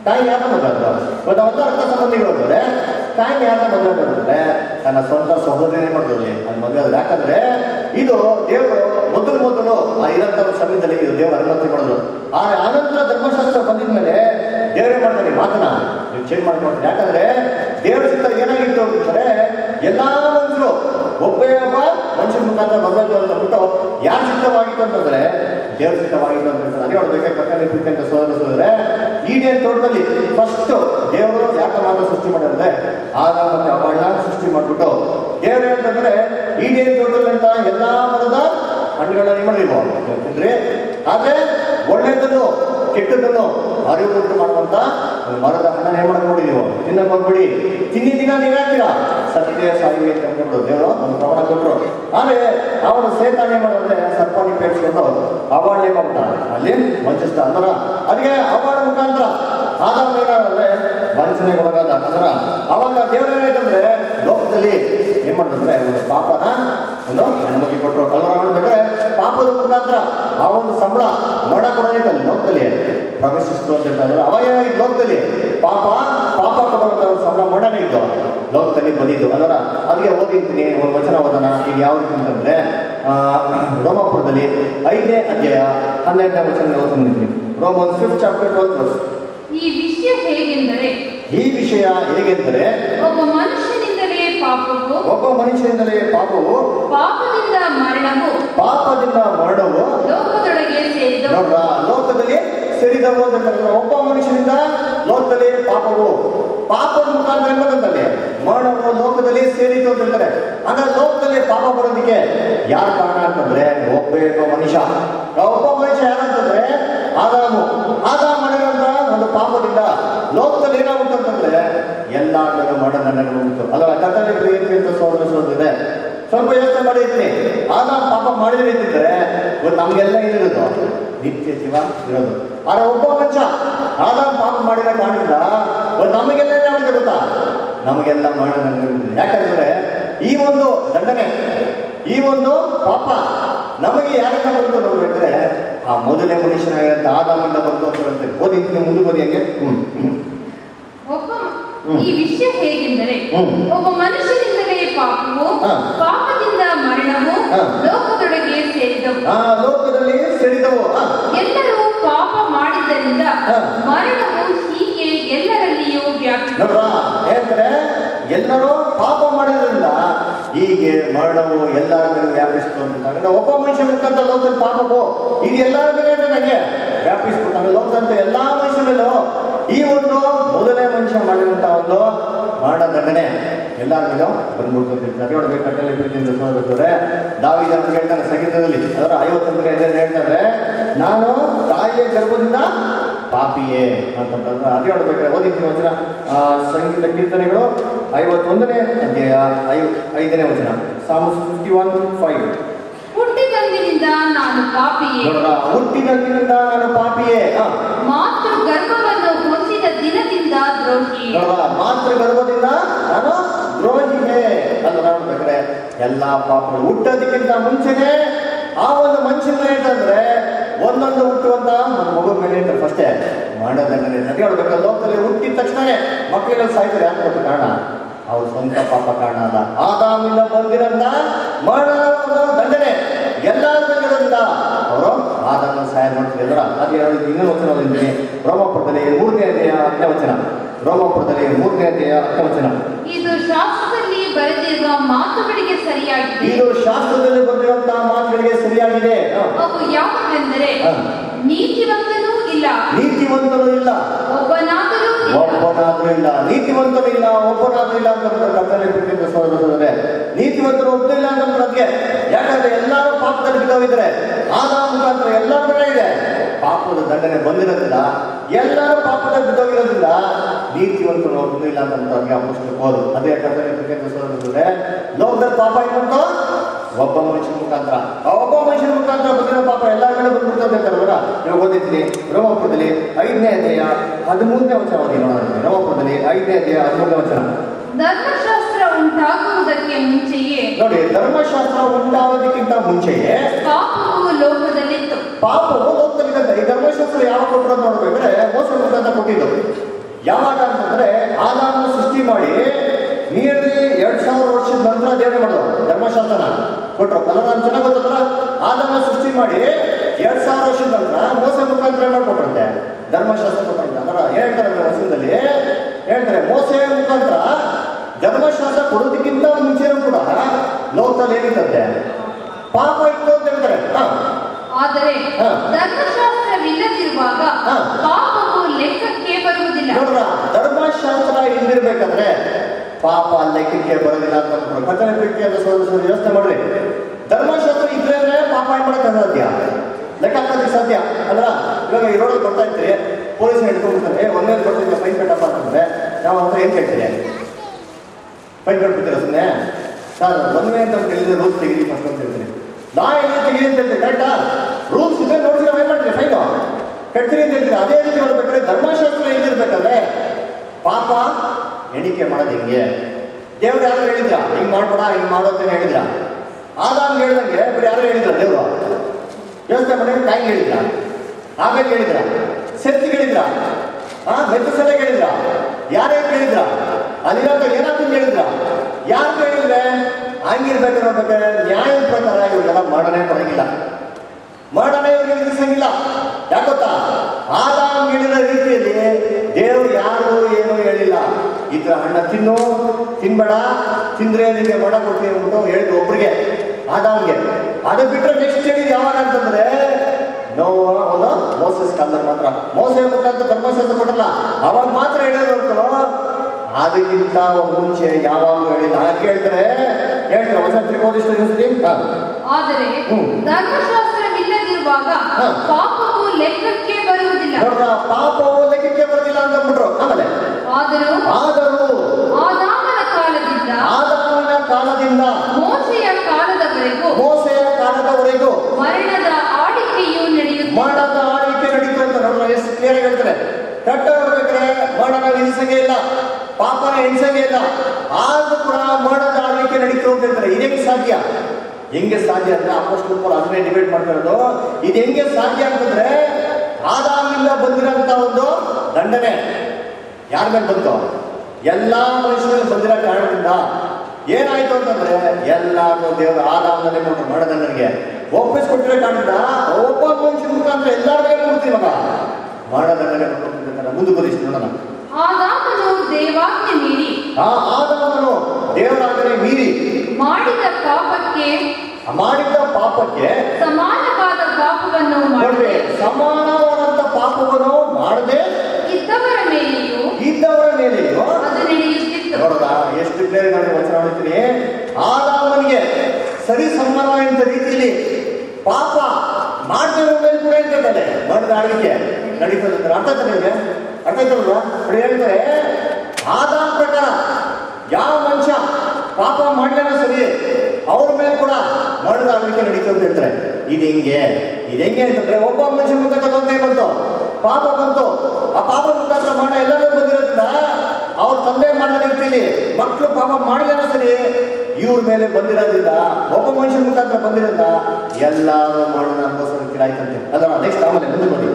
ತಾಯಿ ಯಾರ ಮದುವೆ ಆದ್ರು ಇವತ್ತು ಅವಂತ ರಕ್ತ ಸಂಬಂಧಿಗಳು ಹೋದ್ರೆ ತಾಯಿ ಯಾರ ಮದುವೆ ಆದ್ರೆ ತನ್ನ ಸ್ವಂತ ಸಹೋದರನೇ ಮಾಡಿದ್ರಲ್ಲಿ ಅದು ಮದುವೆ ಆದ್ರೆ ಯಾಕಂದ್ರೆ ಇದು ದೇವರು ಮೊದಲು ಮೊದಲು ಆ ಇರಂತ ಸಮಯದಲ್ಲಿ ಇದು ದೇವರ ಅನುಮತಿ ಮಾಡಿದ್ರು ಆ ಆನಂತರ ಧರ್ಮಶಾಸ್ತ್ರ ಬಂದಿದ್ಮೇಲೆ ದೇವರೇ ಮಾಡ್ತಾರೆ ಮಾತನ್ನ ನೀವು ಚೇಂಜ್ ಮಾಡ್ಕೊಡ್ತಾರೆ ಯಾಕಂದ್ರೆ ದೇವರ ಚಿತ್ತ ಏನಾಗಿತ್ತು ಅಂತಂದ್ರೆ ಎಲ್ಲಾ ಮನುಷ್ಯರು ಒಬ್ಬೇ ಒಬ್ಬ ಮನುಷ್ಯನ ಮುಖಾಂತರ ಬರಬೇಕು ಅಂತ ಬಿಟ್ಟು ಯಾರ ಚಿತ್ತವಾಗಿತ್ತು ಅಂತಂದ್ರೆ ದೇವ್ರ ಚಿತ್ತವಾಗಿತ್ತು ಅಂತ ಹೇಳ್ತಾರೆ ಅದೇ ಹೊಡ್ಬೇಕಾಗಿ ಕಕ್ಕಲ್ಲಿ ಪ್ರೀತಿಯಂತ ಸೋದರ ಸೋದರೆ ಈಡೇನ್ ತೋಟದಲ್ಲಿ ಫಸ್ಟ್ ದೇವರು ಯಾಕೆ ಮಾತ್ರ ಸೃಷ್ಟಿ ಮಾಡಿದ್ರೆ ಆದ ಮತ್ತೆ ಅವಳನ್ನ ಸೃಷ್ಟಿ ಮಾಡ್ಬಿಟ್ಟು ದೇವ್ರು ಏನಂತಂದ್ರೆ ಈಡೇನ್ ತೋಟದಲ್ಲಿ ಅಂತ ಎಲ್ಲಾ ಮರದ ಹಣ್ಣುಗಳನ್ನ ಏನ್ ಮಾಡಿಲ್ವೋ ತಿಂದ್ರಿ ಆದ್ರೆ ಒಳ್ಳೆಯದನ್ನು ಕೆಟ್ಟದನ್ನು ಅರಿವು ಉಂಟು ಮಾಡುವಂತ ಒಂದು ಮರದ ಹಣ್ಣನ್ನ ಏನ್ ಮಾಡಕ್ ನೋಡಿದೀವೋ ತಿನ್ನಕ್ ಹೋಗ್ಬಿಡಿ ತಿನ್ನಿ ದಿನ ನೀವ್ ಹಾಕ್ತೀರಾ ಸತ್ಯ ಸಾಯಿ ಅಂತ ಅಂದ್ಬಿಟ್ಟು ದೇವರು ಒಂದು ಪ್ರಮಾಣ ಕೊಟ್ಟರು ಆದ್ರೆ ಅವನು ಸೇತಾನೆ ಮಾಡಿದ್ರೆ ಸರ್ಪಾನಿ ಪೇರಿಸ್ಕೊಂಡು ಅವಾರ್ಡ್ ಮಾಡ್ತಾನೆ ಅಲ್ಲಿ ವಂಚಿಸ್ತ ಅಂದ್ರ ಅದಕ್ಕೆ ಅವಾರ್ಡ್ ಮುಖಾಂತರ ಆದಾಮ ಏನಾದ್ರೆ ವಂಚನೆಗೆ ಒಳಗಾದ ಅಂದ್ರ ಅವಾಗ ದೇವರು ಏನಾಯ್ತಂದ್ರೆ ಲೋಕದಲ್ಲಿ ಏನ್ ಮಾಡಿದ್ರೆ ಒಂದು ಪಾಪನ ಒಂದು ಹೆಣ್ಮಗಿ ಕೊಟ್ಟರು ಕಲ್ವರ ಮಾಡ್ಬೇಕಾದ್ರೆ ಪಾಪದ ಮುಖಾಂತರ ಆ ಒಂದು ಸಂಬಳ ಮರಣ ಕೊಡೋದಿತ್ತಲ್ಲಿ ಲೋಕದಲ್ಲಿ ಪ್ರವೇಶಿಸ್ತು ಅಂತ ಹೇಳ್ತಾರೆ ಅವಾಗ ಏನಾಗಿತ್ತು ಲೋಕದಲ್ಲಿ ಪಾಪ ಪಾಪ ಕೊಡುವಂತ ಒಂದು ಸಂಬಳ ಮರಣನೇ ಇತ್ತು ಲೋಕದಲ್ಲಿ ಬಂದಿದ್ದು ಅದರ ಅದಕ್ಕೆ ಓದಿರ್ತೀನಿ ಒಂದು ವಚನ ಓದೋಣ ಈಗ ಯಾವ ರೀತಿ ಅಂತಂದ್ರೆ ಆ, ರೋಮಾಪುರದಲ್ಲಿ ಐದನೇ ಅಧ್ಯಾಯ ಹನ್ನೆರಡನೇ ವಚನ ಓದ್ತೀನಿ Roman fifth chapter twelfth verse ಈ ವಿಷಯ ಹೇಗೆಂದರೆ ಈ ವಿಷಯ ಹೇಗೆಂದರೆ ಒಬ್ಬ ಮನುಷ್ಯನಿಂದಲೇ ಪಾಪವು ಒಬ್ಬ ಮನುಷ್ಯನಿಂದಲೇ ಪಾಪವು ಪಾಪದಿಂದ ಮರಣವು ಪಾಪದಿಂದ ಮರಣವು ಲೋಕದೊಳಗೆ ಸೇರಿದವು ನೋಡ್ರ ಲೋಕದಲ್ಲಿ ಸೇರಿದವು ಅಂತ ಹೇಳ್ತಾರೆ. ಒಬ್ಬ ಮನುಷ್ಯನಿಂದ ಲೋಕದಲ್ಲಿ ಪಾಪವು ಪಾಪದ ಮುಖಾಂತರ ಏನ್ ಬಂದಂತಲ್ಲಿ ಮರಣವು ಲೋಕದಲ್ಲಿ ಸೇರಿತು ಅಂತ ಹೇಳ್ತಾರೆ ಅಂದ್ರೆ ಲೋಕದಲ್ಲಿ ಪಾಪ ಬರೋದಕ್ಕೆ ಯಾರು ಕಾರಣ ಅಂತಂದ್ರೆ ಒಬ್ಬೇ ಒಬ್ಬ ಮನುಷ್ಯ ಆ ಒಬ್ಬ ಮನುಷ್ಯ ಯಾರಂತಂದ್ರೆ ಆದಾಮು ಆದಾಮ ಮಾಡಿದಂತ ಒಂದು ಪಾಪದಿಂದ ಲೋಕದಲ್ಲಿ ಏನಾಗುತ್ತೆ ಅಂತಂದ್ರೆ ಎಲ್ಲ ಮರಣದಂಡಗಳು ಉಂಟು ಅಲ್ವಾ ಕತ್ತಲೆ ಪ್ರೀತಿ ಅಂತ ಸೋದರ ಸೋದರಿದೆ ಸ್ವಲ್ಪ ಯೋಚನೆ ಮಾಡಿರ್ತೀನಿ ಆದಾಮ ಪಾಪ ಮಾಡಿದ್ರೆ ಇದ್ದಿದ್ರೆ ಇವತ್ತು ನಮ್ಗೆಲ್ಲ ಏನಿರೋದು ನಿತ್ಯ ಜೀವ ಇರೋದು ಆದ್ರೆ ಒಬ್ಬ ಮನುಷ್ಯ ಆದಾಮ ಪಾಪ ಮಾಡಿದ ಕಾರಣದಿಂದ ಇವತ್ತು ನಮಗೆಲ್ಲ ಏನಾಗಿದೆ ಗೊತ್ತಾ ನಮಗೆಲ್ಲ ಮರಣ ಯಾಕಂದ್ರೆ ಈ ಒಂದು ದಂಡನೆ ಈ ಒಂದು ಪಾಪ ನಮಗೆ ಯಾರಿಂದ ಬಂತು ನೋಡ್ಬೇಕ್ರೆ ಆ ಮೊದಲನೇ ಮನುಷ್ಯನಾಗಿರಂತ ಆದಾಮಿಂದ ಬಂತು ಅಂತ ಹೇಳುತ್ತೆ ಓದಿದ್ದೀನಿ ಮುಂದೆ ಓದಿ ಹಂಗೆ ಹ್ಮ್ ಹ್ಮ್. ಒಬ್ಬ ಹ್ಮ್. ಈ ವಿಷಯ ಹೇಗೆಂದರೆ ಹ್ಮ್. ಒಬ್ಬ ಮನುಷ್ಯನಿಂದಲೇ ಪಾಪವು ಹಾ. ಪಾಪದಿಂದ ಮರಣವು ಹಾ. ಲೋಕದೊಳಗೆ ಸೇರಿದವು ಆ ಲೋಕದಲ್ಲಿ ಸೇರಿದವು ಆ, ಎಲ್ಲರೂ ಪಾಪ ಮಾಡಿದ್ದರಿಂದ ಹಾ. ಮರಣವು ಹೀಗೆ ಎಲ್ಲರಲ್ಲಿಯೂ ವ್ಯಾಪಿಸಿತು ನೋಡ್ರಾ ಹೇಳ್ತಾರೆ ಎಲ್ಲರೂ ಪಾಪ ಮಾಡಿದ್ರಿಂದ ಹೀಗೆ ಮರಣವು ಎಲ್ಲರ ಮೇಲೆ ವ್ಯಾಪಿಸ್ತು ಅಂತ ಅಂದ್ರೆ ಒಬ್ಬ ಮನುಷ್ಯ ಮುಖಾಂತ ಲೋಕದಲ್ಲಿ ಪಾಪವು ಇದು ಎಲ್ಲರ ಮೇಲೆ ನನಗೆ ವ್ಯಾಪಿಸ್ಬಿಟ್ಟು ಅಂದ್ರೆ ಲೋಕದಂತ ಎಲ್ಲಾ ಮನುಷ್ಯ ಮೇಲೂ ಈ ಒಂದು ಮೊದಲನೇ ಮನುಷ್ಯ ಮಾಡಿರುವಂತ ಒಂದು ಮರಣ ದಂಡನೆ ಎಲ್ಲರ ಮೇಲೂ ಬಂದ್ಬಿಟ್ಟು ಅಂತ ಹೇಳ್ತಾರೆ ನೋಡ್ಬೇಕು ಕಟ್ಟಲೆ ಪ್ರೀತಿಯಿಂದ ನೋಡ್ಬೇಕಾದ್ರೆ ದಾವಿದ ಅಂತ ಹೇಳ್ತಾನೆ ಸಂಗೀತದಲ್ಲಿ ಅದರ ಐವತ್ತೊಂದನೇ ಅಧ್ಯಾಯ ಹೇಳ್ತಾರೆ ನಾನು ತಾಯಿಯ ಗರ್ಭದಿಂದ ಪಾಪಿಯೇ ಅಂತಂದ್ರೆ ಅದೇ ಹೇಳ್ಬೇಕಾದ್ರೆ ಓದಿದ್ದೀನಿ ವಚನ ಆ, ಸಂಗೀತ ಕೀರ್ತನೆಗಳು ಐವತ್ತೊಂದನೇ ಅಧ್ಯಾಯ ಐ ಐದನೇ ವಚನ ಸಾಮಸ್ ಫಿಫ್ಟಿ ಒನ್ ಫೈವ್ ಹುಟ್ಟಿದಂದಿನಿಂದ ನಾನು ಪಾಪಿಯೇ ನೋಡ್ರ ಹುಟ್ಟಿದಂದಿನಿಂದ ನಾನು ಪಾಪಿಯೇ ಆ, ಮಾತೃ ಗರ್ಭವನ್ನು ಹೊಂದಿದ ದಿನದಿಂದ ದ್ರೋಹಿಯೇ ನೋಡ್ರ ಮಾತೃ ಗರ್ಭದಿಂದ ನಾನು ದ್ರೋಹಿಗೆ ಅಂತ ನೋಡ್ಬೇಕಾದ್ರೆ ಎಲ್ಲಾ ಪಾಪಗಳು ಹುಟ್ಟೋದಕ್ಕಿಂತ ಮುಂಚೆನೆ ಆ ಒಂದು ಮನುಷ್ಯನ ಏನಂತಂದ್ರೆ ಒಂದೊಂದು ಹುಟ್ಟುವಂತ ಒಂದು ಮಗು ಮೇಲೆ ಇರ್ತಾರೆ ಫಸ್ಟೇ ಮಾಡೋದಂದ್ರೆ ಅದೇ ಹೇಳ್ಬೇಕು ಲೋಕದಲ್ಲಿ ಹುಟ್ಟಿದ ತಕ್ಷಣನೇ ಮಕ್ಕಳಿಗೆ ಸಾಯ್ತಾರೆ ಯಾಕೆ ಗೊತ್ತ ಕಾರಣ ಅವ್ರ ಸ್ವಂತ ಪಾಪ ಕಾರಣ ಅಲ್ಲ ಆದಾಮಿಂದ ಬಂದಿರಂತ ಮರಣದ ಒಂದು ದಂಡನೆ ಎಲ್ಲ ದಂಡನೆಗಳಿಂದ ಅವರು ಆದಾಮ ಸಹಾಯ ಮಾಡ್ತಿದ್ರ ಅದೇ ಹೇಳಿದ್ದು ಇನ್ನೊಂದು ವಚನ ಓದಿದ್ದೀನಿ ರೋಮಪುರದಲ್ಲಿ ಮೂರನೇ ಅಧ್ಯಾಯ ಹತ್ತನೇ ವಚನ ರೋಮಪುರದಲ್ಲಿ ಮೂರನೇ ಅಧ್ಯಾಯ ಹತ್ತನೇ ವಚನ ಇದು ಶಾಸ್ತ್ರದಲ್ಲಿ ಬರೆದಿರುವ ಮಾತುಗಳಿಗೆ ಸರಿಯಾಗಿದೆ ಇದು ಶಾಸ್ತ್ರದಲ್ಲಿ ಬಂದಿರುವಂತಹ ಮಾತುಗಳಿಗೆ ಸರಿಯಾಗಿದೆ ಹ. ಅವು ಯಾವುವೆಂದರೆ ಹ. ನೀತಿವಂತನೂ ಇಲ್ಲ ನೀತಿವಂತನು ಇಲ್ಲ ಒಬ್ಬನಾದರೂ ಇಲ್ಲ ಒಬ್ಬನಾದ್ರೂ ಇಲ್ಲ ನೀತಿವಂತನು ಇಲ್ಲ ಒಬ್ಬನಾದ್ರೂ ಇಲ್ಲ ಅಂತ ಕರ್ತನೆ ಬಿಟ್ಟಿದ್ದ ಸಹೋದರರೇ ನೀತಿವಂತರು ಒಬ್ಬನಿಲ್ಲ ಅಂತ ಅದಕ್ಕೆ ಯಾಕಂದ್ರೆ ಎಲ್ಲರೂ ಪಾಪದಲ್ಲಿ ಬಿದ್ದೋಗಿದ್ರೆ ಆದ ಮುಖಾಂತರ ಎಲ್ಲರ ಮೇಲೆ ಇದೆ ಪಾಪದ ದಂಡನೆ ಬಂದಿರೋದ್ರಿಂದ ಎಲ್ಲರೂ ಪಾಪದಲ್ಲಿ ಬಿದ್ದೋಗಿರೋದ್ರಿಂದ ನೀತಿವಂತನು ಒಬ್ಬನು ಇಲ್ಲ ಅಂತ ಅದಕ್ಕೆ ಪುಸ್ತಕ ಹೋದ್ರು ಅದೇ ಕರ್ತನೆ ಬಿಟ್ಟಿದ್ದ ಸಹೋದರರೇ ಲೋಕದಲ್ಲಿ ಪಾಪ ಇತ್ತು ಒಬ್ಬ ಮನುಷ್ಯನ ಮುಖಾಂತರ ಆ ಒಬ್ಬ ಮನುಷ್ಯನ ಮುಖಾಂತರ ಬಂದಿರೋ ಪಾಪ ಎಲ್ಲ ಕಡೆ ಬಂದ್ಬಿಡ್ತದೆ ಅಂತಾರಲ್ಲ ಇವಾಗ ಓದಿದ್ರಿ ರೋಮಪುರದಲ್ಲಿ ಐದನೇ ಅಧ್ಯಾಯ ಹದಿಮೂರನೇ ವಚನ ಓದಿ ನೋಡೋಣ ರೋಮಪುರದಲ್ಲಿ ಐದನೇ ಅಧ್ಯಾಯ ಹದಿಮೂರನೇ ವಚನ ಧರ್ಮಶಾಸ್ತ್ರ ಉಂಟಾಗುವುದಕ್ಕೆ ಮುಂಚೆಯೇ ನೋಡಿ ಧರ್ಮಶಾಸ್ತ್ರ ಉಂಟಾಗೋದಕ್ಕಿಂತ ಮುಂಚೆಯೇ ಪಾಪವು ಲೋಕದಲ್ಲಿತ್ತು ಪಾಪವು ಲೋಕದಲ್ಲಿದೆ ಈ ಧರ್ಮಶಾಸ್ತ್ರ ಯಾವ ಕೊಟ್ಟರು ಅಂತ ನೋಡ್ಬೇಕಾದ್ರೆ ಮೋಸ ಮುಖಾಂತರ ಕೊಟ್ಟಿದ್ದು ಯಾವಾಗ ಅಂತಂದ್ರೆ ಆದಾಮನ ಸೃಷ್ಟಿ ಮಾಡಿ ನಿಯರ್ಲಿ ಎರಡ್ ಸಾವಿರ ವರ್ಷದ ನಂತರ ದೇವರೇ ಮಾಡೋದು ಧರ್ಮಶಾಸ್ತ್ರನ ಕೊಟ್ರು ಅಲ್ಲ ನಾನು ಚೆನ್ನಾಗಿ ಗೊತ್ತಲ್ಲ ಆದಾಮನ ಸೃಷ್ಟಿ ಮಾಡಿ ಎರಡ್ ಸಾವಿರ ವರ್ಷದ ನಂತರ ಮೋಸ ಮುಖಾಂತರ ಏನ್ ಮಾಡ್ಕೊಟ್ರಂತೆ ಧರ್ಮಶಾಸ್ತ್ರ ಕೊಟ್ಟಂತೆ ಅದರ ಹೇಳ್ತಾರೆ ಅಂದ್ರೆ ವಚನದಲ್ಲಿ ಹೇಳ್ತಾರೆ ಮೋಸೆಯ ಮುಖಾಂತರ ಧರ್ಮಶಾಸ್ತ್ರ ಕೊಡೋದಕ್ಕಿಂತ ಮುಂಚೆನೂ ಕೂಡ ಲೋಕದಲ್ಲಿ ಏನಿತ್ತಂತೆ ಪಾಪ ಇತ್ತು ಅಂತ ಹೇಳ್ತಾರೆ ಹಾ ಆದರೆ ಹಾ. ಧರ್ಮಶಾಸ್ತ್ರವಿಲ್ಲದಿರುವಾಗ ಹಾ. ಪಾಪವು ಲೆಕ್ಕಕ್ಕೆ ಬರುವುದಿಲ್ಲ ನೋಡ್ರ ಧರ್ಮಶಾಸ್ತ್ರ ಇಲ್ದಿರ್ಬೇಕಾದ್ರೆ ಪಾಪ ಲೆಕ್ಕಕ್ಕೆ ಬರೋದಿಲ್ಲ ಅಂತ ಅಂದ್ಬಿಟ್ರು. ಕಥನೆ ಪ್ರೀತಿ ಅಂತ ಸ್ವಲ್ಪ ಸ್ವಲ್ಪ ಯೋಚನೆ ಮಾಡ್ರಿ ಧರ್ಮಶಾಸ್ತ್ರ ಇದ್ರೆ ಪಾಪ ಏನ್ ಮಾಡಕ್ ಸಾಧ್ಯ ಲೆಕ್ಕ ಹಾಕೋದಕ್ಕೆ ಸಾಧ್ಯ ಅಲ್ವಾ ಇವಾಗ ಈ ರೋಡಲ್ಲಿ ಬರ್ತಾ ಇರ್ತೀರಿ ಪೊಲೀಸ್ ಹಿಡ್ಕೊಂಡ್ಬಿಡ್ತಾರೆ ಏ ಒಂದೇ ಕೊಡ್ತೀನಿ ಫೈನ್ ಕಟ್ಟಪ್ಪ ಅಂತಂದ್ರೆ ನಾವು ಹತ್ರ ಏನ್ ಕೇಳ್ತೀರಿ ಫೈನ್ ಕಟ್ಬಿಡ್ತೀರ ಸುಮ್ಮನೆ ಸರ್ ಒಂದೇ ಅಂತ ಹೇಳಿದ್ರೆ ರೂಲ್ಸ್ ತೆಗೀರಿ ಫಸ್ಟ್ ಅಂತ ಹೇಳ್ತೀನಿ ನಾ ಏನು ತೆಗೀರಿ ಅಂತ ಹೇಳ್ತೀನಿ ಕರೆಕ್ಟಾ ರೂಲ್ಸ್ ಇದೆ ನೋಡಿದ್ರೆ ನಾವು ಏನ್ ಮಾಡ್ತೀವಿ ಫೈನು ಕಟ್ತೀರಿ ಅಂತ ಹೇಳ್ತೀರಿ ಅದೇ ರೀತಿ ಮಾಡ್ಬೇಕಾದ್ರೆ ಧರ್ಮಶಾಸ್ತ್ರ ಏನಿರ್ಬೇಕಾದ್ರೆ ಪಾಪ ಎಣಿಕೆ ಮಾಡೋದು ಹಿಂಗೆ ದೇವ್ರು ಯಾರು ಹೇಳಿದ್ರ ಹಿಂಗ್ ಮಾಡ್ಬೇಡ ಹಿಂಗ್ ಮಾಡೋದೇನೆ ಹೇಳಿದ್ರ ಆದಾಮ್ ಹೇಳ್ದಂಗೆ ಬರೀ ಯಾರು ಹೇಳಿದ್ರ ದೇವ್ರು ಯೋಚನೆ ಮಾಡಿ ತಾಯಿ ಹೇಳಿದ್ರ ಆಮೇಲೆ ಹೇಳಿದ್ರ ಸೆತ್ತಿ ಹೇಳಿದ್ರ ಆ ಬೆತ್ತು ಸಲ ಹೇಳಿದ್ರ ಯಾರ್ಯಾರು ಹೇಳಿದ್ರ ಅಲ್ಲಿರೋಂಥ ಏನಾದ್ರು ಹೇಳಿದ್ರ ಯಾರು ಹೇಳಿದ್ರೆ ಹಂಗಿರ್ಬೇಕು ನೋಡ್ಬೇಕಾದ್ರೆ ನ್ಯಾಯದ ಪ್ರಕಾರ ಇವ್ರಿಗೆಲ್ಲ ಮಾಡನೇ ಬರಂಗಿಲ್ಲ ಮಾಡನೇ ಇವ್ರಿಗೆ ನಿಲ್ಲಿಸಂಗಿಲ್ಲ ಯಾಕೊತ್ತಾ ಆದಾಮ್ ಹೇಳಿದ ರೀತಿಯಲ್ಲಿ ದೇವ್ರು ಯಾರು ಏನು ಹೇಳಿಲ್ಲ ಇದ್ರ ಹಣ್ಣ ತಿನ್ನು ತಿನ್ಬೇಡ ತಿಂದ್ರೆ ನಿಮಗೆ ಮಡ ಕೊಡ್ತೀನಿ ಅಂದ್ಬಿಟ್ಟು ಹೇಳಿದ್ರು ಒಬ್ರಿಗೆ ಆದಾಮ್ಗೆ ಅದು ಬಿಟ್ಟರೆ ನೆಕ್ಸ್ಟ್ ಹೇಳಿದ್ ಯಾವಾಗ ಅಂತಂದ್ರೆ ನೋವ ಅವನು ಮೋಸಸ್ ಕಾಲದಲ್ಲಿ ಮಾತ್ರ ಮೋಸ ಮುಖಾಂತರ ಧರ್ಮಶಾಸ್ತ್ರ ಕೊಟ್ಟಲ್ಲ ಅವಾಗ ಮಾತ್ರ ಹೇಳೋದು ಹೊರತು ಅದಕ್ಕಿಂತ ಮುಂಚೆ ಯಾವಾಗಲೂ ಹೇಳಿಲ್ಲ ಹಾಗೆ ಹೇಳ್ತಾರೆ ಹೇಳ್ತಾರೆ ಹೊಸ ತ್ರಿಕೋದಿಷ್ಟು ದಿವಸದಿ ಹಾ ಆದರೆ ಹ್ಮ್. ಧರ್ಮಶಾಸ್ತ್ರವಿಲ್ಲದಿರುವಾಗ ಹಾ. ಪಾಪವು ಲೆಕ್ಕಕ್ಕೆ ಬರುವುದಿಲ್ಲ ನೋಡ್ರ ಪಾಪವು ಲೆಕ್ಕಕ್ಕೆ ಬರೋದಿಲ್ಲ ಅಂತ ಅಂದ್ಬಿಟ್ರು ಆಮೇಲೆ ಆದರೂ ಆದರೂ ಆದಾಮನ ಕಾಲದಿಂದ ಆದಾಮನ ಕಾಲದಿಂದ ಮೋಸೆಯ ಕಾಲದವರೆಗೂ ಮೋಸೆಯ ಕಾಲದವರೆಗೂ ಮರಣದ ಆಡಿಕೆಯು ನಡೆಯುತ್ತಿದೆ ಮರಣದ ಆಳ್ವಿಕೆ ನಡೀತು ಅಂತ ನೋಡ್ರ ಎಷ್ಟು ಕ್ಲಿಯರ್ ಹೇಳ್ತಾರೆ ಕಟ್ಟ ನೋಡ್ಬೇಕಾದ್ರೆ ಮರಣನ ಎಣಿಸಂಗೆ ಇಲ್ಲ ಪಾಪನ ಎಣಿಸಂಗೆ ಇಲ್ಲ ಆದ್ರೂ ಕೂಡ ಮರಣದ ಆಳ್ವಿಕೆ ನಡೀತು ಅಂತ ಹೇಳ್ತಾರೆ ಇದು ಹೆಂಗೆ ಸಾಧ್ಯ ಹೆಂಗೆ ಸಾಧ್ಯ ಅಂದ್ರೆ ಅಪೋಸ್ಟಲ್ ಪೌಲ್ ಅದನ್ನೇ ಡಿಬೇಟ್ ಮಾಡ್ತಾ ಇರೋದು ಇದು ಹೆಂಗೆ ಸಾಧ್ಯ ಅಂತಂದ್ರೆ ಆದಾಮಿಂದ ಬಂದಿರೋಂಥ ಒಂದು ದಂಡನೆ ಯಾರ ಮೇಲೆ ಬಂತು ಎಲ್ಲಾ ಮನುಷ್ಯರಲ್ಲಿ ಬಂದಿರೋ ಕಾರಣದಿಂದ ಏನಾಯ್ತು ಅಂತಂದ್ರೆ ಎಲ್ಲಾರು ದೇವರು ಆದಾಮದಲ್ಲೇ ಕೊಟ್ಟರು ಮಾಡದಂಡನಿಗೆ ಒಪ್ಪಿಸ್ಕೊಟ್ಟಿರೋ ಕಾರಣದಿಂದ ಒಬ್ಬ ಮನುಷ್ಯನ ಮುಖಾಂತರ ಎಲ್ಲಾರ ಮೇಲೆ ಕೊಡ್ತೀವಿ ಇವಾಗ ಮಾಡದಂಡನೆ ಕೊಟ್ಟಿರ್ತಾರೆ ಮುಂದೆ ಬರೀಸಿ ನೋಡೋಣ ಆದಾಮನು ದೇವಾಜ್ಞೆ ಮೀರಿ ಆ ಆದಾಮನು ದೇವರಾಗನೆ ಮೀರಿ ಮಾಡಿದ ಪಾಪಕ್ಕೆ ಮಾಡಿದ್ದ ಪಾಪಕ್ಕೆ ಸಮಾನವಾದ ಪಾಪವನ್ನು ನೋಡ್ರಿ ಮಾಡದೆ ಸಮಾನವಾದಂತ ಪಾಪವನ್ನು ಮಾಡದೆ ಇದ್ದವರ ಮೇಲೆಯೂ ಇದ್ದವರ ಮೇಲೆಯೂ ಅದು ನಡೆಯುತ್ತಿತ್ತು ನೋಡೋದ ಎಷ್ಟು ಬೇರೆ ನಾನು ವಚನ ನೋಡ್ತೀನಿ ಆದಾಮನಿಗೆ ಸರಿ ಸಮಾನವಾದಂತ ರೀತಿಯಲ್ಲಿ ಪಾಪ ಮಾಡ್ತಿರೋ ಮೇಲೆ ಕೂಡ ಇರ್ತದೆ ಮಾಡಿದ ಆಳ್ವಿಕೆ ನಡೀತದೆ ಅಂತ. ಅರ್ಥ ಆಯ್ತಾ ನಿಮ್ಗೆ ಅರ್ಥ ಆಯ್ತಲ್ವಾ ನೋಡಿ ಹೇಳ್ತಾರೆ ಆದಾಮ್ ಪ್ರಕಾರ ಯಾವ ಮನುಷ್ಯ ಪಾಪ ಮಾಡ್ಲೇನೋ ಸರಿ ಅವ್ರ ಮೇಲೆ ಕೂಡ ಮಾಡಿದ ಆಳ್ವಿಕೆ ನಡೀತು ಅಂತ ಹೇಳ್ತಾರೆ ಇದು ಹೆಂಗೆ ಇದು ಹೆಂಗೆ ಅಂತಂದ್ರೆ ಒಬ್ಬ ಮನುಷ್ಯ ಮುಖಾಂತರ ಬಂದೇ ಬಂತು ಪಾಪ ಬಂತು ಆ ಪಾಪ ಮುಖಾಂತರ ಮಾಡ ಎಲ್ಲರೂ ಬಂದಿರೋದ್ರಿಂದ ಅವ್ರ ತಂದೆ ಮಾಡೋ ರೀತಿಯಲ್ಲಿ ಮಕ್ಕಳು ಪಾಪ ಮಾಡಿದಾರ ಸರಿ ಇವ್ರ ಮೇಲೆ ಬಂದಿರೋದ್ರಿಂದ ಒಬ್ಬ ಮನುಷ್ಯನ ಮುಖಾಂತರ ಬಂದಿರೋದ್ರಿಂದ ಎಲ್ಲರೂ ಮಾಡೋಣ ಅನುಭವಿಸೋದಕ್ಕೆ ಆಯ್ತಂತೆ ಅದರ ನೆಕ್ಸ್ಟ್ ಆಮೇಲೆ ಮುಂದೆ ನೋಡಿ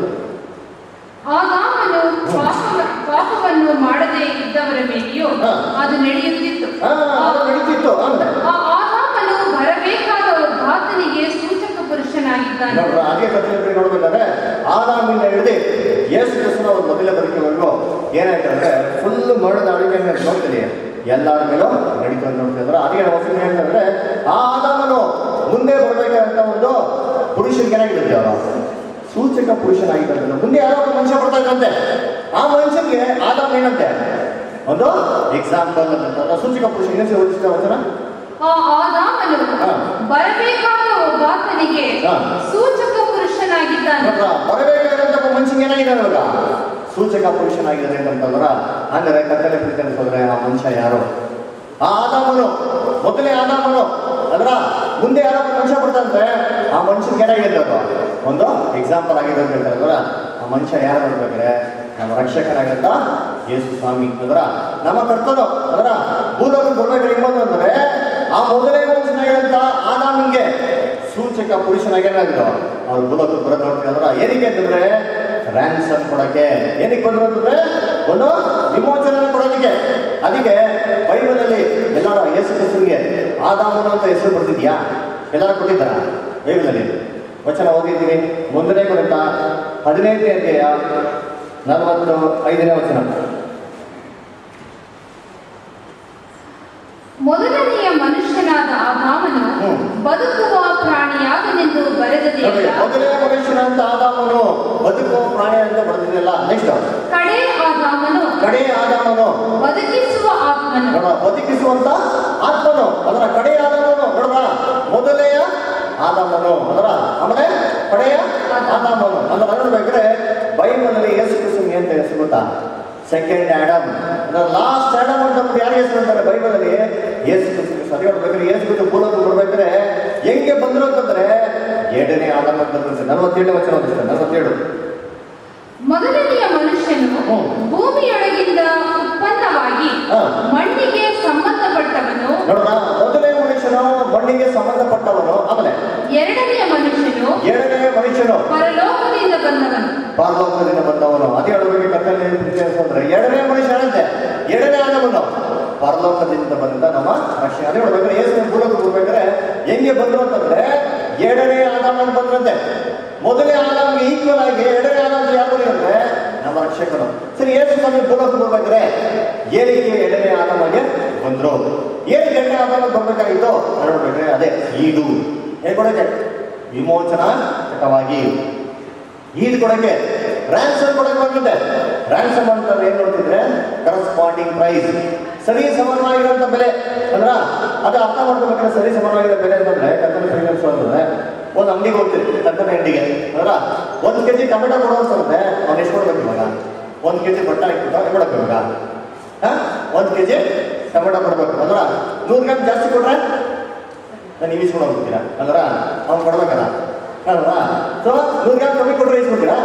ಆದಾಮನು ಪಾಪ ಪಾಪವನ್ನು ಮಾಡದೆ ಇದ್ದವರ ಮೇಲೆಯೂ ಹಾ. ಅದು ನಡೆಯುತ್ತಿತ್ತು ಹಾ ಅದು ನಡೀತಿತ್ತು ಆಮೇಲೆ ಆ ಆದಾಮನು ಬರಬೇಕಾದ ಆತನಿಗೆ ಸೂಚಕ ಪುರುಷನಾಗಿದ್ದಾನೆ ನೋಡ್ರ ಹಾಗೆ ಕಥೆ ನೋಡ್ಬೇಕಾದ್ರೆ ಆದಾಮಿಂದ ಹಿಡಿದು ಯೇಸು ಕ್ರಿಸ್ತನ ಒಂದು ಮೊದಲ ಬದುಕಿವರೆಗೂ ಏನಾಯ್ತು ಅಂದ್ರೆ ಫುಲ್ ಮರಣದ ಅಡುಗೆ ಮೇಲೆ ನೋಡ್ತೀನಿ ಎಲ್ಲರ ಮೇಲೂ ನಡೀಕೊಂಡು ನೋಡ್ತಿದ್ರು ಅದಕ್ಕೆ ನಾವು ವಚನ ಹೇಳ್ತಂದ್ರೆ ಆ ಆದಾಮನು ಮುಂದೆ ಬರ್ಬೇಕಾದಂತ ಒಂದು ಪುರುಷನಿಗೆ ಏನಾಗಿರುತ್ತೆ ಅವರು ಸೂಚಕ ಪುರುಷನಾಗಿದ್ದಂತೆ ಮುಂದೆ ಯಾರೋ ಒಬ್ಬ ಮನುಷ್ಯ ಬರ್ತಾ ಇದ್ದಂತೆ ಆ ಮನುಷ್ಯನಿಗೆ ಆದಾಮ ಏನಂತೆ ಒಂದು ಎಕ್ಸಾಂಪಲ್ ಅಂತ ಸೂಚಕ ಪುರುಷ ಏನು ಓದಿಸ್ತಾ ವಚನ ಆ ಆದಾಮನು ಹಾ. ಬರಬೇಕಾದ ಒಬ್ಬಾತನಿಗೆ ಹಾ. ಸೂಚಕ ಪುರುಷನಾಗಿದ್ದಾನೆ ನೋಡ್ರ, ಬರಬೇಕಾದಂತ ಒಬ್ಬ ಮನುಷ್ಯನಿಗೆ ಏನಾಗಿದ್ದಾನೆ ಇವಾಗ ಸೂಚಕ ಪುರುಷನಾಗಿದ್ದಾನೆ ಅಂತಂದ್ರ ಅಂದ್ರೆ ಕತ್ತಲೆ ಪ್ರೀತಿ ಅನ್ಸೋದ್ರೆ ಆ ಮನುಷ್ಯ ಯಾರು ಆ ಆದಾಮನು ಮೊದಲೇ ಆದಾಮನು ಅದರ ಮುಂದೆ ಯಾರೋ ಒಬ್ಬ ಮನುಷ್ಯ ಬರ್ತಾನಂತೆ ಆ ಮನುಷ್ಯನಿಗೆ ಏನಾಗಿದೆ ಅದು ಒಂದು ಎಕ್ಸಾಂಪಲ್ ಆಗಿದೆ ಅಂತ ಹೇಳ್ತಾರೆ ಅದರ ಆ ಮನುಷ್ಯ ಯಾರು ನೋಡ್ಬೇಕಾದ್ರೆ ನಮ್ಮ ರಕ್ಷಕರಾಗಂತ ಯೇಸು ಸ್ವಾಮಿ ಅದರ ನಮ್ಮ ಕರ್ತನು ಅದರ ಭೂಲೋಕ ಬರ್ಬೇಕಾದ್ರೆ ಹೆಂಗ್ ಅಂದ್ರೆ ಆ ಮೊದಲೇ ಮನುಷ್ಯನಾಗಿರಂತ ಆದಾಮನಿಗೆ ಸೂಚಕ ಪುರುಷನಾಗೇನಾಗಿರೋ ಅವ್ರು ಭೂಲೋಕ ಬರೋದು ನೋಡ್ತೀವಿ ಅದರ ಏನಕ್ಕೆ ಅಂತಂದ್ರೆ ರ್ಯಾನ್ಸಮ್ ಕೊಡಕ್ಕೆ ಏನಕ್ಕೆ ಬಂದ್ರು ಅಂತಂದ್ರೆ ಒಂದು ವಿಮೋಚನೆ ಕೊಡೋದಕ್ಕೆ ಅದಕ್ಕೆ ಬೈಬಲಲ್ಲಿ ಎಲ್ಲರ ಯೇಸು ಕ್ರಿಸ್ತನಿಗೆ ಆದಾಮನು ಅಂತ ಹೆಸರು ಬರ್ತಿದ್ಯಾ ಎಲ್ಲರೂ ಕೊಟ್ಟಿದ್ದಾರ ಬೈಬಲಲ್ಲಿ ವಚನ ಓದಿದ್ದೀನಿ ಮುಂದನೇ ಕೊಡುತ್ತಾ ಹದಿನೈದನೇ ಅಧ್ಯಾಯ ನಲವತ್ತು ಐದನೇ ವಚನ ಮೊದಲನೆಯ ಮನುಷ್ಯನಾದ ಆದಾಮನು ಹ್ಮ್. ಬದುಕುವ ಪ್ರಾಣಿಯಾಗನೆಂದು ನೋಡಿ ಬರೆದದೆಯಲ್ಲ ಮೊದಲನೇ ಮನುಷ್ಯನ ಅಂತ ಆದಾಮನು ಬದುಕುವ ಪ್ರಾಣಿ ಅಂತ ಬರ್ತಿದ್ಯಲ್ಲ ನೆಕ್ಸ್ಟ್ ಕಡೆ ಆದಾಮನು ಕಡೆ ಆದಾಮನು ಬದುಕಿಸುವ ಆತ್ಮನು ನೋಡ ಬದುಕಿಸುವಂತ ಆತ್ಮನು ಅದರ ಕಡೆಯ ಆದಾಮನು ನೋಡ್ರ ಮೊದಲೆಯ ಆದಾಮನು ಅದರ ಆಮೇಲೆ ಕಡೆಯ ಆದಾಮನು ಅಂದ್ರೆ ನೋಡ್ಬೇಕ್ರೆ ಬೈಬಲಲ್ಲಿ ಯೇಸು ಕ್ರಿಸ್ತನಿಗೆ ಅಂತ ಹೆಸರು ಗೊತ್ತಾ ಸೆಕೆಂಡ್ ಆಡಮ್ ಅದರ ಲಾಸ್ಟ್ ಆಡಮ್ ಅಂತ ಬಿಟ್ಟು ಯಾರಿಗೆ ಹೆಸರು ಅಂತಾರೆ ಬೈಬಲಲ್ಲಿ ಯೇಸು ಕ್ರಿಸ್ತನಿಗೆ ಸರಿ ನೋಡ್ಬೇಕಾದ್ರೆ ಯೇಸು ಕ್ರಿಸ್ತ ಭೂಲೋಕ ಬರ್ಬೇಕಾದ್ರೆ ಹೆಂಗೆ ಬಂದ್ರು ಅಂತಂದ್ರೆ ಎರಡನೇ ಆದಾಮ ಅಂತ ಬಂದ್ರೆ ನಲವತ್ತೇಳು ವಚನ ಓದಿಸ್ತಾರೆ ನಲವತ್ತೇಳು ಮೊದಲನೆಯ ಮನುಷ್ಯನು ಹ್ಮ್. ಭೂಮಿಯೊಳಗಿಂದ ಉತ್ಪನ್ನವಾಗಿ ಹಾ. ಮಣ್ಣಿಗೆ ಸಂಬಂಧಪಟ್ಟವನು ನೋಡ್ರ ಮೊದಲನೇ ಮನುಷ್ಯನು ಮಣ್ಣಿಗೆ ಸಂಬಂಧಪಟ್ಟವನು ಆಮೇಲೆ ಎರಡನೆಯ ಮನುಷ್ಯನು ಎರಡನೇ ಮನುಷ್ಯನು ಪರಲೋಕದಿಂದ ಬಂದವನು ಪಾರ್ಲೋಕದಿಂದ ಬಂದವನು ಅದೇ ಹೇಳಬೇಕು ಕತ್ತಲೆ ಅಂದ್ರೆ ಎರಡನೇ ಮನುಷ್ಯನಂತೆ ಎರಡನೇ ಆದವನು ಪರಲೋಕದಿಂದ ಬಂದ ನಮ್ಮ ರಕ್ಷಣೆ ಅದೇ ಹೇಳ್ಬೇಕಾದ್ರೆ ಯೇಸು ಭೂಲೋಕ ಬರ್ಬೇಕಾದ್ರೆ ಹೆಂಗೆ ಬಂದ್ರು ಅಂತಂದ್ರೆ ಎರಡನೇ ಆದಾಮನ್ ಬಂದ್ರಂತೆ ಮೊದಲನೇ ಆದಾಮ್ಗೆ ಈಕ್ವಲ್ ಆಗಿ ಎರಡನೇ ಆದಾಮ್ಗೆ ಯಾರು ಬಂದಿರಂದ್ರೆ ನಮ್ಮ ರಕ್ಷಕನು ಸರಿ ಯೇಸು ಸ್ವಾಮಿ ಭೂಲೋಕ ಬರ್ಬೇಕಾದ್ರೆ ಏನಕ್ಕೆ ಎರಡನೇ ಆದಾಮಗೆ ಬಂದ್ರು ಏನಕ್ಕೆ ಎರಡನೇ ಆದಾಮ ಬರ್ಬೇಕಾಗಿತ್ತು ನೋಡ್ಬೇಕ್ರೆ ಅದೇ ಈಡು ಹೇಳ್ಕೊಡಕ್ಕೆ ವಿಮೋಚನಾ ಚಕವಾಗಿ ಈದ್ ಕೊಡಕ್ಕೆ ರ್ಯಾನ್ಸಮ್ ಕೊಡಕ್ಕೆ ಬಂದಿದೆ ರ್ಯಾನ್ಸಮ್ ಅಂತ ಏನ್ ನೋಡ್ತಿದ್ರೆ ಕರಸ್ಪಾಂಡಿಂಗ್ ಪ್ರೈಸ್ ಸರಿ ಸಮಾನವಾಗಿರುವಂತ ಬೆಲೆ ಅಂದ್ರ ಅದು ಅರ್ಥ ಮಾಡ್ಕೋಬೇಕಾದ್ರೆ ಸರಿ ಸಮಾನವಾಗಿರೋ ಬೆಲೆ ಅಂತಂದ್ರೆ ಕತ್ತಲೆ ಫೈನಾನ್ಸ್ ಅಂತಂದ್ರೆ ಒಂದು ಅಂಗಡಿಗೆ ಹೋಗ್ತೀರಿ ಕತ್ತಲೆ ಅಂಗಡಿಗೆ ಅಂದ್ರ ಒಂದ್ ಕೆಜಿ ಟೊಮೆಟೊ ಕೊಡೋ ಅಂತಂದ್ರೆ ಅವ್ನು ಎಷ್ಟು ಕೊಡ್ಬೇಕು ಇವಾಗ ಒಂದ್ ಕೆಜಿ ಬಟ್ಟ ಹಾಕ್ಬಿಟ್ಟು ಎಷ್ಟು ಕೊಡ್ಬೇಕು ಇವಾಗ ಹಾ ಒಂದ್ ಕೆಜಿ ಟೊಮೆಟೊ ಕೊಡ್ಬೇಕು ಅಂದ್ರ ನೂರು ಗ್ರಾಮ್ ಜಾಸ್ತಿ ಕೊಟ್ರೆ ನಾನು ನೀವು ಇಸ್ಕೊಂಡು ಹೋಗ್ತೀರಾ ಅಂದ್ರ ಅವ್ನು ಕೊಡ್ಬೇಕಲ್ಲ ಅಲ್ವಾ ಸೊ ನೂರು ಗ್ರಾಮ್ ಕಮ್ಮಿ ಕೊಟ್ಟರೆ ಇಸ್ಕೊಡ್ತೀರಾ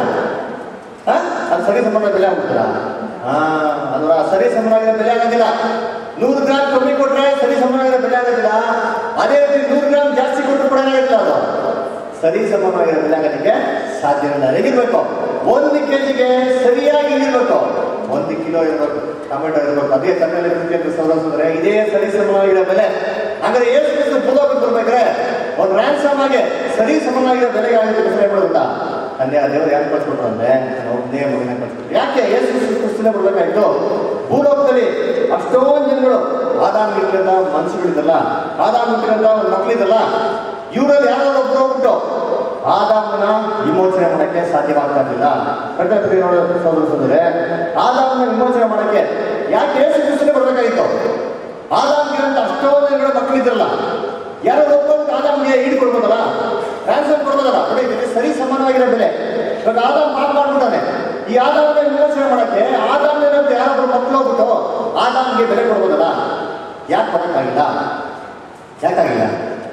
ಹಾ ಅದು ಸರಿ ಸಮಾನ ಬೆಲೆ ಆಗ್ಬಿಡ್ತೀರಾ ಹಾ ಅಲ್ವಾ ಸರಿ ಸಮಾನವಾಗಿರೋ ಬೆಲೆ ಆಗೋದಿಲ್ಲ ನೂರು ಗ್ರಾಮ್ ಕಮ್ಮಿ ಕೊಟ್ರೆ ಸರಿ ಸಮಾನವಾಗಿರೋ ಬೆಲೆ ಆಗೋದಿಲ್ಲ ಅದೇ ರೀತಿ ನೂರು ಗ್ರಾಮ್ ಜಾಸ್ತಿ ಕೊಟ್ಟರು ಕೂಡ ಏನಾಗಿಲ್ಲ ಅದು ಸರಿ ಸಮಾನವಾಗಿರೋ ಬೆಲೆ ಆಗೋದಕ್ಕೆ ಸಾಧ್ಯ ಇಲ್ಲ ಹೇಗಿರ್ಬೇಕು ಒಂದು ಕೆಜಿಗೆ ಸರಿಯಾಗಿ ಇರಬೇಕು ಒಂದು ಕಿಲೋ ಇರಬೇಕು ಟೊಮೆಟೊ ಇರಬೇಕು ಅದೇ ತಮ್ಮಲ್ಲಿ ಅಂತ ಸೌರಸಿದ್ರೆ ಇದೇ ಸರಿ ಸಮಾನವಾಗಿರೋ ಬೆಲೆ ಅಂದ್ರೆ ಏಸು ಕ್ರಿಸ್ತ ಭೂಲೋಕಕ್ಕೆ ಬರ್ಬೇಕಾದ್ರೆ ಒಂದು ರ್ಯಾನ್ಸಮ್ ಆಗಿ ಸರಿ ಸಮನಾಗಿರೋ ಬೆಲೆಗೆ ಆಗುತ್ತೆ ಹೆಸರು ಗೊತ್ತಾ ತಂದೆ ಆ ದೇವರು ಯಾಕೆ ಕಳ್ಸ್ಕೊಟ್ರು ಅಂದ್ರೆ ನಾನು ಒಬ್ಬನೇ ಮಗನ ಕಳ್ಸ್ಕೊಟ್ರು ಯಾಕೆ ಏಸು ಕ್ರಿಸ್ತನೇ ಬರ್ಬೇಕಾಯ್ತು ಭೂಲೋಕದಲ್ಲಿ ಅಷ್ಟೊಂದು ಜನಗಳು ಆದಾಮ್ ಇಟ್ಟಿರಂತ ಮನುಷ್ಯಗಳಿದಲ್ಲ ಆದಾಮ್ ಇಟ್ಟಿರಂತ ಒಂದು ಮಕ್ಕಳಿದಲ್ಲ ಇವರಲ್ಲಿ ಯಾರೋ ಒಬ್ರು ಹೋಗ್ಬಿಟ್ಟು ಆದಾಮನ ವಿಮೋಚನೆ ಮಾಡಕ್ಕೆ ಸಾಧ್ಯವಾಗ್ತಾ ಇರಲಿಲ್ಲ ಕಟ್ಟೆ ನೋಡೋ ಸೋದರ ಸೋದರೇ ಆದಾಮನ ವಿಮೋಚನೆ ಮಾಡಕ್ಕೆ ಯಾಕೆ ಏಸು ಕ್ರಿಸ್ತನೇ ಬರ್ಬೇಕಾಗಿತ್ತು ಆದಾಮ್ಗೆ ಅಂತ ಅಷ್ಟೊಂದು ಜನಗಳ ಮಕ್ಕಳಿದ್ರಲ್ಲ ಯಾರೋ ಒಬ್ಬೊಬ್ಬರು ಆದಾಮ್ಗೆ ಈಡು ಕೊಡ್ಬೋದಲ್ಲ ಟ್ರಾನ್ಸ್ಫರ್ ಕೊಡ್ಬೋದಲ್ಲ ನೋಡಿ ಇದಕ್ಕೆ ಸರಿ ಸಮಾನವಾಗಿರೋ ಬೆಲೆ ಇವಾಗ ಆದಾಮ್ ಪಾಪ ಮಾಡ್ಬಿಟ್ಟಾನೆ ಈ ಆದಾಮನ ವಿಮೋಚನೆ ಮಾಡಕ್ಕೆ ಆದಾಮ್ನ ಏನಂತ ಯಾರೊಬ್ರು ಮಕ್ಕಳು ಹೋಗ್ಬಿಟ್ಟು ಆದಾಮ್ಗೆ ಬೆಲೆ ಕೊಡ್ಬೋದಲ್ಲ ಯಾಕೆ ಕೊಡಕ್ಕಾಗಿಲ್ಲ ಯಾಕಾಗಿಲ್ಲ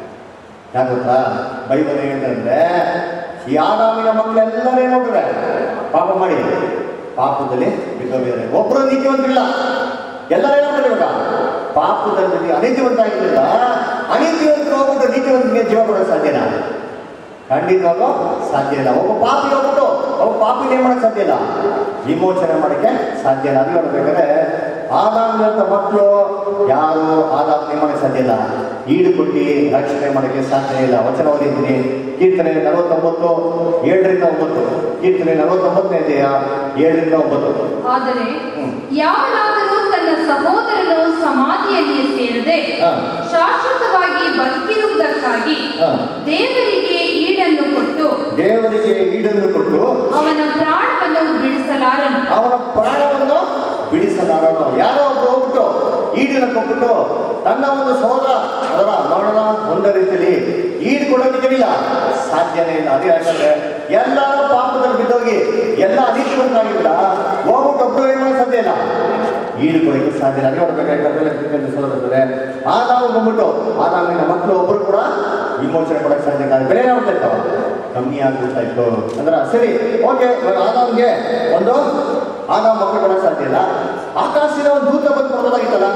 ಯಾಕೆ ಗೊತ್ತಾ ಬೈಬಲ್ ಏನಂತಂದ್ರೆ ಈ ಆದಾಮಿನ ಮಕ್ಕಳೆಲ್ಲರೂ ಏನಾಗ್ತಾರೆ ಪಾಪ ಮಾಡಿ ಪಾಪದಲ್ಲಿ ಬಿದ್ದೋಗಿದ್ದಾರೆ ಒಬ್ಬರು ನೀತಿವಂತರಿಲ್ಲ ಎಲ್ಲರೂ ಏನಾಗ್ತಾರೆ ಇವಾಗ ಪಾಪದಲ್ಲಿ ಅನೀತಿವಂತ ಆಗಿದ್ರಿಂದ ಅನೀತಿವಂತರು ಹೋಗ್ಬಿಟ್ಟು ನೀತಿವಂತನಿಗೆ ಜೀವ ಕೊಡೋಕೆ ಸಾಧ್ಯನಾ ಖಂಡಿತವಾಗೂ ಸಾಧ್ಯ ಇಲ್ಲ ಒಬ್ಬ ಪಾಪಿ ಹೋಗ್ಬಿಟ್ಟು ಒಬ್ಬ ಪಾಪಿನ ಏನ್ ಮಾಡಕ್ ಸಾಧ್ಯ ಇಲ್ಲ ವಿಮೋಚನೆ ಮಾಡಕ್ಕೆ ಸಾಧ್ಯ ಇಲ್ಲ ಅದು ನೋಡ್ಬೇಕಾದ್ರೆ ಆದಾಮ್ನಂತ ಮಕ್ಕಳು ಯಾರು ಆದಾಮ್ ಏನ್ ಮಾಡಕ್ ಸಾಧ್ಯ ಇಲ್ಲ ಈಡು ಕೊಟ್ಟು ರಕ್ಷಣೆ ಮಾಡಕ್ಕೆ ಸಾಧ್ಯ ಇಲ್ಲ ವಚನ ಓದಿದ್ದೀನಿ ಕೀರ್ತನೆ ನಲವತ್ತೊಂಬತ್ತು ಏಳರಿಂದ ಒಂಬತ್ತು ಕೀರ್ತನೆ ನಲವತ್ತೊಂಬತ್ತನೇ ದೇಹ ಏಳರಿಂದ ಒಂಬತ್ತು ಆದರೆ ಹ್ಮ್. ಯಾವನಾದರೂ ತನ್ನ ಸಹೋದರನು ಸಮಾಧಿಯಲ್ಲಿ ಸೇರದೆ ಹಾ. ಶಾಶ್ವತವಾಗಿ ಬದುಕಿರುವುದಕ್ಕಾಗಿ ಹಾ. ದೇವರಿಗೆ ಈಡನ್ನು ಕೊಟ್ಟು ದೇವರಿಗೆ ಈಡನ್ನು ಕೊಟ್ಟು ಅವನ ಪ್ರಾಣವನ್ನು ಬಿಡಿಸಲಾರನು ಅವನ ಪ್ರಾಣವನ್ನು ಬಿಡಿಸಲಾರನು ಯಾರೋ ಒಬ್ರು ಹೋಗ್ಬಿಟ್ಟು ಈಡಿನ ಕೊಟ್ಬಿಟ್ಟು ತನ್ನ ಒಂದು ಸೋದರ ಅದರ ಮರಣ ಒಂದ ರೀತಿಯಲ್ಲಿ ಈಡ್ ಕೊಡೋದಿಲ್ಲ ಸಾಧ್ಯನೇ ಇಲ್ಲ ಅದೇ ಯಾಕಂದ್ರೆ ಎಲ್ಲ ಪಾಪದಲ್ಲಿ ಬಿದ್ದೋಗಿ ಎಲ್ಲ ಅಧಿಕವಂತಾಗಿಲ್ಲ ಹೋಗ್ಬಿಟ್ಟು ಒಬ್ರು ಏನ್ ಮಾಡಕ್ ಸಾಧ್ಯ ಇಲ್ಲ ಈಡು ಕೊಡೋಕೆ ಸಾಧ್ಯ ಇಲ್ಲ ಅದೇ ನೋಡ್ಬೇಕಾದ್ರೆ ಸೋದರೇ ಆದಾಮ ಬಂದ್ಬಿಟ್ಟು ಆದಾಮಿನ ಮಕ್ಕಳು ಒಬ್ರು ಕೂಡ ವಿಮೋಚನೆ ಕೊಡಕ್ಕೆ ಸಾಧ್ಯ ಇಲ್ಲ ಬೆಲೆ ನೋಡ್ತಾ ಇರ್ತಾವ ಕಮ್ಮಿ ಆಗ್ಬಿಡ್ತಾ ಇತ್ತು ಅಂದ್ರ ಸರಿ ಓಕೆ ಆದಾಮ್ಗೆ ಒಂದು ಆದಾಮ್ ಮಕ್ಕಳು ಕೊಡಕ್ಕೆ ಸಾಧ್ಯ ಇಲ್ಲ ಆಕಾಶದ ಒಂದು ದೂತ ಬಂದು ಕೊಡೋದಾಗಿತ್ತಲ್ಲ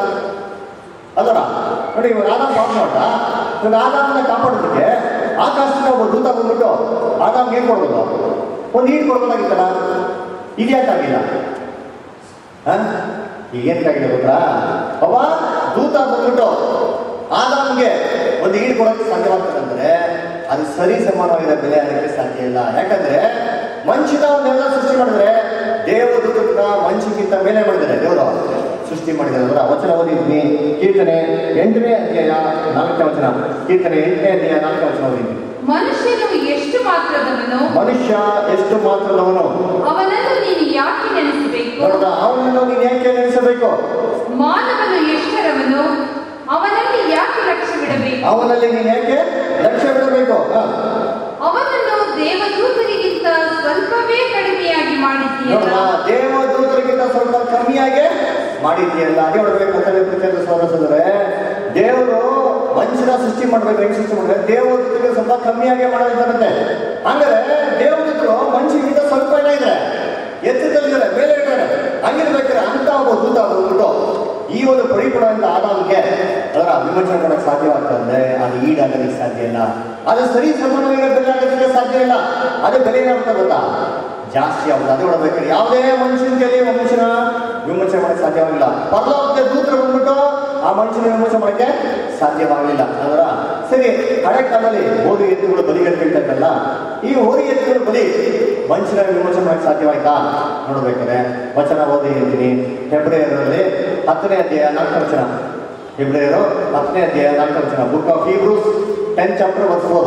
ಅಲ್ಲರ ನೋಡಿ ಇವಾಗ ಆದಾಮ್ ಪಾಪ ಮಾಡ್ದ ಇವಾಗ ಆದಾಮನ ಕಾಪಾಡೋದಕ್ಕೆ ಆಕಾಶದಿಂದ ಒಬ್ಬ ದೂತ ಬಂದ್ಬಿಟ್ಟು ಆದಾಮ್ಗೆ ಏನ್ ಕೊಡ್ಬೋದು ಒಂದು ಈಡ್ ಕೊಡ್ಬೋದಾಗಿತ್ತಲ್ಲ ಇದ್ಯಾಕಾಗಿಲ್ಲ ಹ ಈಗ ಏನಾಗಿದೆ ಗೊತ್ತಾ ಅವ ದೂತ ಬಂದ್ಬಿಟ್ಟು ಆದಾಮ್ಗೆ ಒಂದು ಈಡು ಕೊಡೋಕ್ಕೆ ಸಾಧ್ಯವಾಗ್ತದೆ ಅಂದ್ರೆ ಅದು ಸರಿ ಸಮಾನವಾಗಿರೋ ಬೆಲೆ ಅದಕ್ಕೆ ಸಾಧ್ಯ ಇಲ್ಲ ಯಾಕಂದ್ರೆ ಮನುಷ್ಯನ ಒಂದೆಲ್ಲ ಸೃಷ್ಟಿ ಮಾಡಿದ್ರೆ ದೇವದೂತನ ಮನುಷ್ಯಕ್ಕಿಂತ ಮೇಲೆ ಮಾಡಿದ್ದಾರೆ ದೇವರು ಸೃಷ್ಟಿ ಮಾಡಿದ್ದಾರೆ ಅದರ ವಚನ ಓದಿದ್ನಿ ಕೀರ್ತನೆ ಎಂಟನೇ ಅಧ್ಯಾಯ ನಾಲ್ಕನೇ ವಚನ ಕೀರ್ತನೆ ಎಂಟನೇ ಅಧ್ಯಾಯ ನಾಲ್ಕನೇ ವಚನ ಓದಿದ್ನಿ ಮನುಷ್ಯನು ಎಷ್ಟು ಮಾತ್ರದವನು ಮನುಷ್ಯ ಎಷ್ಟು ಮಾತ್ರದವನು ಅವನನ್ನು ನೀನು ಯಾಕೆ ನೆನೆಸಬೇಕು ನೋಡ್ದ ಅವನನ್ನು ನೀನು ಯಾಕೆ ನೆನೆಸಬೇಕು ಮಾನವನು ಎಷ್ಟರವನು ಅವನಲ್ಲಿ ಯಾಕೆ ಲಕ್ಷ್ಯ ಬಿಡಬೇಕು ಅವನಲ್ಲಿ ನೀನು ಯಾಕೆ ಲಕ್ಷ್ಯ ಬಿಡಬೇಕು ಹ. ಅವನನ್ನು ದೇವದೂತರಿಗಿಂತ ಸ್ವಲ್ಪವೇ ಕಡಿಮೆಯಾಗಿ ಮಾಡಿದ್ದೀಯಲ್ಲ ನೋಡ್ದ ದೇವದೂತರಿಗಿಂತ ಸ್ವಲ್ಪ ಕಮ್ಮಿಯಾಗೆ ಮಾಡಿದ್ಯಲ್ಲ ಅದೇ ನೋಡ್ಬೇಕು ಪ್ರತಿಯೊಂದು ಸೋದರಸಂದ್ರೆ ದೇವರು ಮನುಷ್ಯನ ಸೃಷ್ಟಿ ಮಾಡ್ಬೇಕು ಹೆಂಗ್ ಸೃಷ್ಟಿ ಮಾಡ್ಬೇಕು ದೇವದೂತರಿಗೆ ಸ್ವಲ್ಪ ಕಮ್ಮಿಯಾಗೆ ಮಾಡೋದಂತೆ ಹಂಗಾರೆ ದೇವದೂತರು ಮನುಷ್ಯನಿಗಿಂತ ಸ್ವಲ್ಪ ಏನ ಇದೆ ಎತ್ತರದಲ್ಲಿದ್ದಾರೆ ಮೇಲೆ ಇದ್ದಾರೆ ಹಂಗಿರ್ಬೇಕಾದ್ರೆ ಅಂತ ಒಬ್ಬ ದೂತ ಬಂದ್ಬಿಟ್ಟು ಈ ಒಂದು ಪರಿಪೂರ್ಣ ಅಂತ ಆದಾಮ್ಗೆ ಅದರ ವಿಮರ್ಶನೆ ಮಾಡಕ್ಕೆ ಸಾಧ್ಯವಾಗ್ತದೆ ಅದು ಈಡಾಗೋದಕ್ಕೆ ಸಾಧ್ಯ ಇಲ್ಲ ಅದು ಸರಿ ಸಮಾನವಾಗಿ ಬೆಲೆ ಆಗೋದಕ್ಕೆ ಸಾಧ್ಯ ಇಲ್ಲ ಅದು ಬೆಲೆ ಏನಾಗುತ್ತೆ ಗೊತ್ತಾ ಜಾಸ್ತಿ ಆಗುತ್ತೆ ಅದೇ ನೋಡ್ಬೇಕಾದ್ರೆ ಯಾವುದೇ ಮನುಷ್ಯನ ಕೈಲಿ ಒಬ್ಬ ಮನುಷ್ಯನ ವಿಮರ್ಶೆ ಮಾಡಕ್ಕೆ ಸಾಧ್ಯವಾಗಿಲ್ಲ ಪರಲೋಕಕ್ಕೆ ದೂತರು ಬಂದ್ಬಿಟ್ಟು ಆ ಮನುಷ್ಯನ ವಿಮರ್ಶೆ ಮಾಡಕ್ಕೆ ಸಾಧ್ಯವಾಗಲಿಲ್ಲ ಅದರ ಸರಿ ಹಳೆ ಕಾಲದಲ್ಲಿ ಹೋರಿ ಎತ್ತುಗಳು ಬಲಿಗಳು ಕೇಳ್ತಕ್ಕಲ್ಲ ಈ ಹೋರಿ ಎತ್ತುಗಳು ಬಲಿ ಮನುಷ್ಯನ ವಿಮರ್ಶೆ ಮಾಡಕ್ಕೆ ಸಾಧ್ಯವಾಯ್ತಾ ನೋಡ್ಬೇಕಾದ್ರೆ ವಚನ ಓದಿ ಹೇಳ್ತೀನಿ ಫೆಬ್ರವರಿಯಲ್ಲಿ ಹತ್ತನೇ ಅಧ್ಯಾಯ ನಾಲ್ಕು ವಚನ ಫೆಬ್ರವರಿ ಹತ್ತನೇ ಅಧ್ಯಾಯ ನಾಲ್ಕು ವಚನ book of Hebrews ten chapter verse four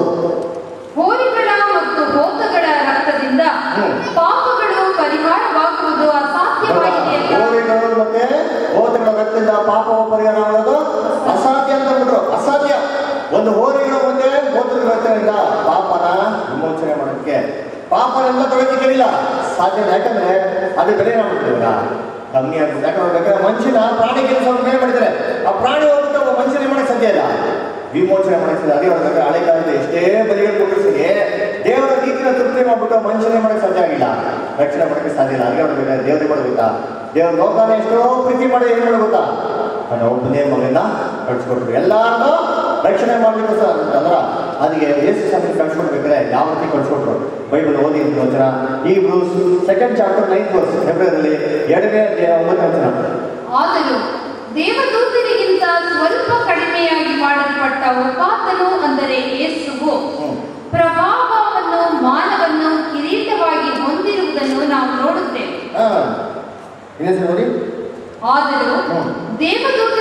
ಹೋರಿಗಳ ಮತ್ತು ಹೋತಗಳ ರಕ್ತದಿಂದ ಹ್ಮ್. ಪಾಪಗಳು ಪರಿಹಾರವಾಗುವುದು ಅಸಾಧ್ಯವಾಗಿದೆಯಲ್ಲ ಹೋರಿಗಳು ಮತ್ತೆ ಹೋತಗಳ ರಕ್ತದಿಂದ ಪಾಪ ಪರಿಹಾರ ಮಾಡೋದು ಅಸಾಧ್ಯ ಅಂತ ಬಿಟ್ರು ಅಸಾಧ್ಯ ಒಂದು ಹೋರಿಗಳು ಮತ್ತೆ ಹೋತಗಳ ರಕ್ತದಿಂದ ಪಾಪನ ವಿಮೋಚನೆ ಮಾಡೋದಕ್ಕೆ ಪಾಪನೆಲ್ಲ ತೊಗೊಳ್ತಿಕ್ಕಿಲ್ಲ ಸಾಧ್ಯ ಇಲ್ಲ. ಯಾಕಂದ್ರೆ ಅದು ಬೆಲೆ ಮಾಡ್ತೀವಲ್ಲ ಕಮ್ಮಿ ಆಗ್ತದೆ ಯಾಕಂದ್ರೆ ಬೇಕಾದ್ರೆ ಮನುಷ್ಯನ ಪ್ರಾಣಿ ಕೆಲಸ ಮೇಲೆ ಮಾಡಿದ್ದಾರೆ ಆ ಪ್ರಾಣಿ ಹೋಗ್ಬಿಟ್ಟು ಒಬ್ಬ ಮನುಷ್ಯನೇ ಮಾಡಕ್ ಸಾಧ್ಯ ಇಲ್ಲ ವಿಮೋಚನೆ ಮಾಡಕ್ ಸಾಧ್ಯ ಅದೇ ಹೇಳ್ಬೇಕು ಹಳೆ ಕಾಲದಲ್ಲಿ ಎಷ್ಟೇ ಬಲಿಗಳು ಕೊಟ್ಟಿಸಿಗೆ ದೇವರ ನೀತಿನ ತೃಪ್ತಿ ಮಾಡ್ಬಿಟ್ಟು ಮನುಷ್ಯನೇ ಮಾಡಕ್ ಸಾಧ್ಯ ಆಗಿಲ್ಲ ರಕ್ಷಣೆ ಮಾಡಕ್ಕೆ ಸಾಧ್ಯ ಇಲ್ಲ ಅದೇ ಹೇಳ್ಬೇಕಾದ್ರೆ ದೇವರಿಗೆ ಮಾಡ್ಬೇಕಾ ದೇವ್ರ ಲೋಕನ ಎಷ್ಟೋ ಪ್ರೀತಿ ಮಾಡಿ ಏನ್ ಮಾಡ್ಬೇಕಾ ನನ್ನ ಒಬ್ಬನೇ ಮಗನ ಕಳ್ಸಿಕೊಟ್ರು ಎಲ್ಲಾರನ್ನೂ ರಕ್ಷಣೆ ಮಾಡ್ಲಿಕ್ಕೆ ಸಹ ಅಂದ್ರ ಅದಕ್ಕೆ ಯೇಸು ಸ್ವಾಮಿ ಕಳ್ಸಿಕೊಡ್ಬೇಕಾದ್ರೆ ಯಾವ ರೀತಿ ಕಳ್ಸಿಕೊಟ್ರು ಬೈಬಲ್ ಓದಿ ಅಂತ ವಚನ Hebrews second chapter ninth verse ಫೆಬ್ರವರಿಯಲ್ಲಿ ಎರಡನೇ ಅಧ್ಯಾಯ ಒಂಬತ್ತನೇ ವಚನ ಆದರೂ ದೇವದೂತರಿಗಿಂತ ಸ್ವಲ್ಪ ಕಡಿಮೆಯಾಗಿ ಮಾಡಲ್ಪಟ್ಟ ಒಬ್ಬಾತನು ಅಂದರೆ ಯೇಸುವು ಹ್ಮ್. ಪ್ರಭಾವವನ್ನು ಮಾನವನ್ನು ಕಿರೀಟವಾಗಿ ಹೊಂದಿರುವುದನ್ನು ನಾವು ನೋಡುತ್ತೇವೆ ಹಾ ಇನ್ನೊಂದ್ಸರಿ ನೋಡಿ ಆದರೂ ಹ್ಮ್. ದೇವದೂತ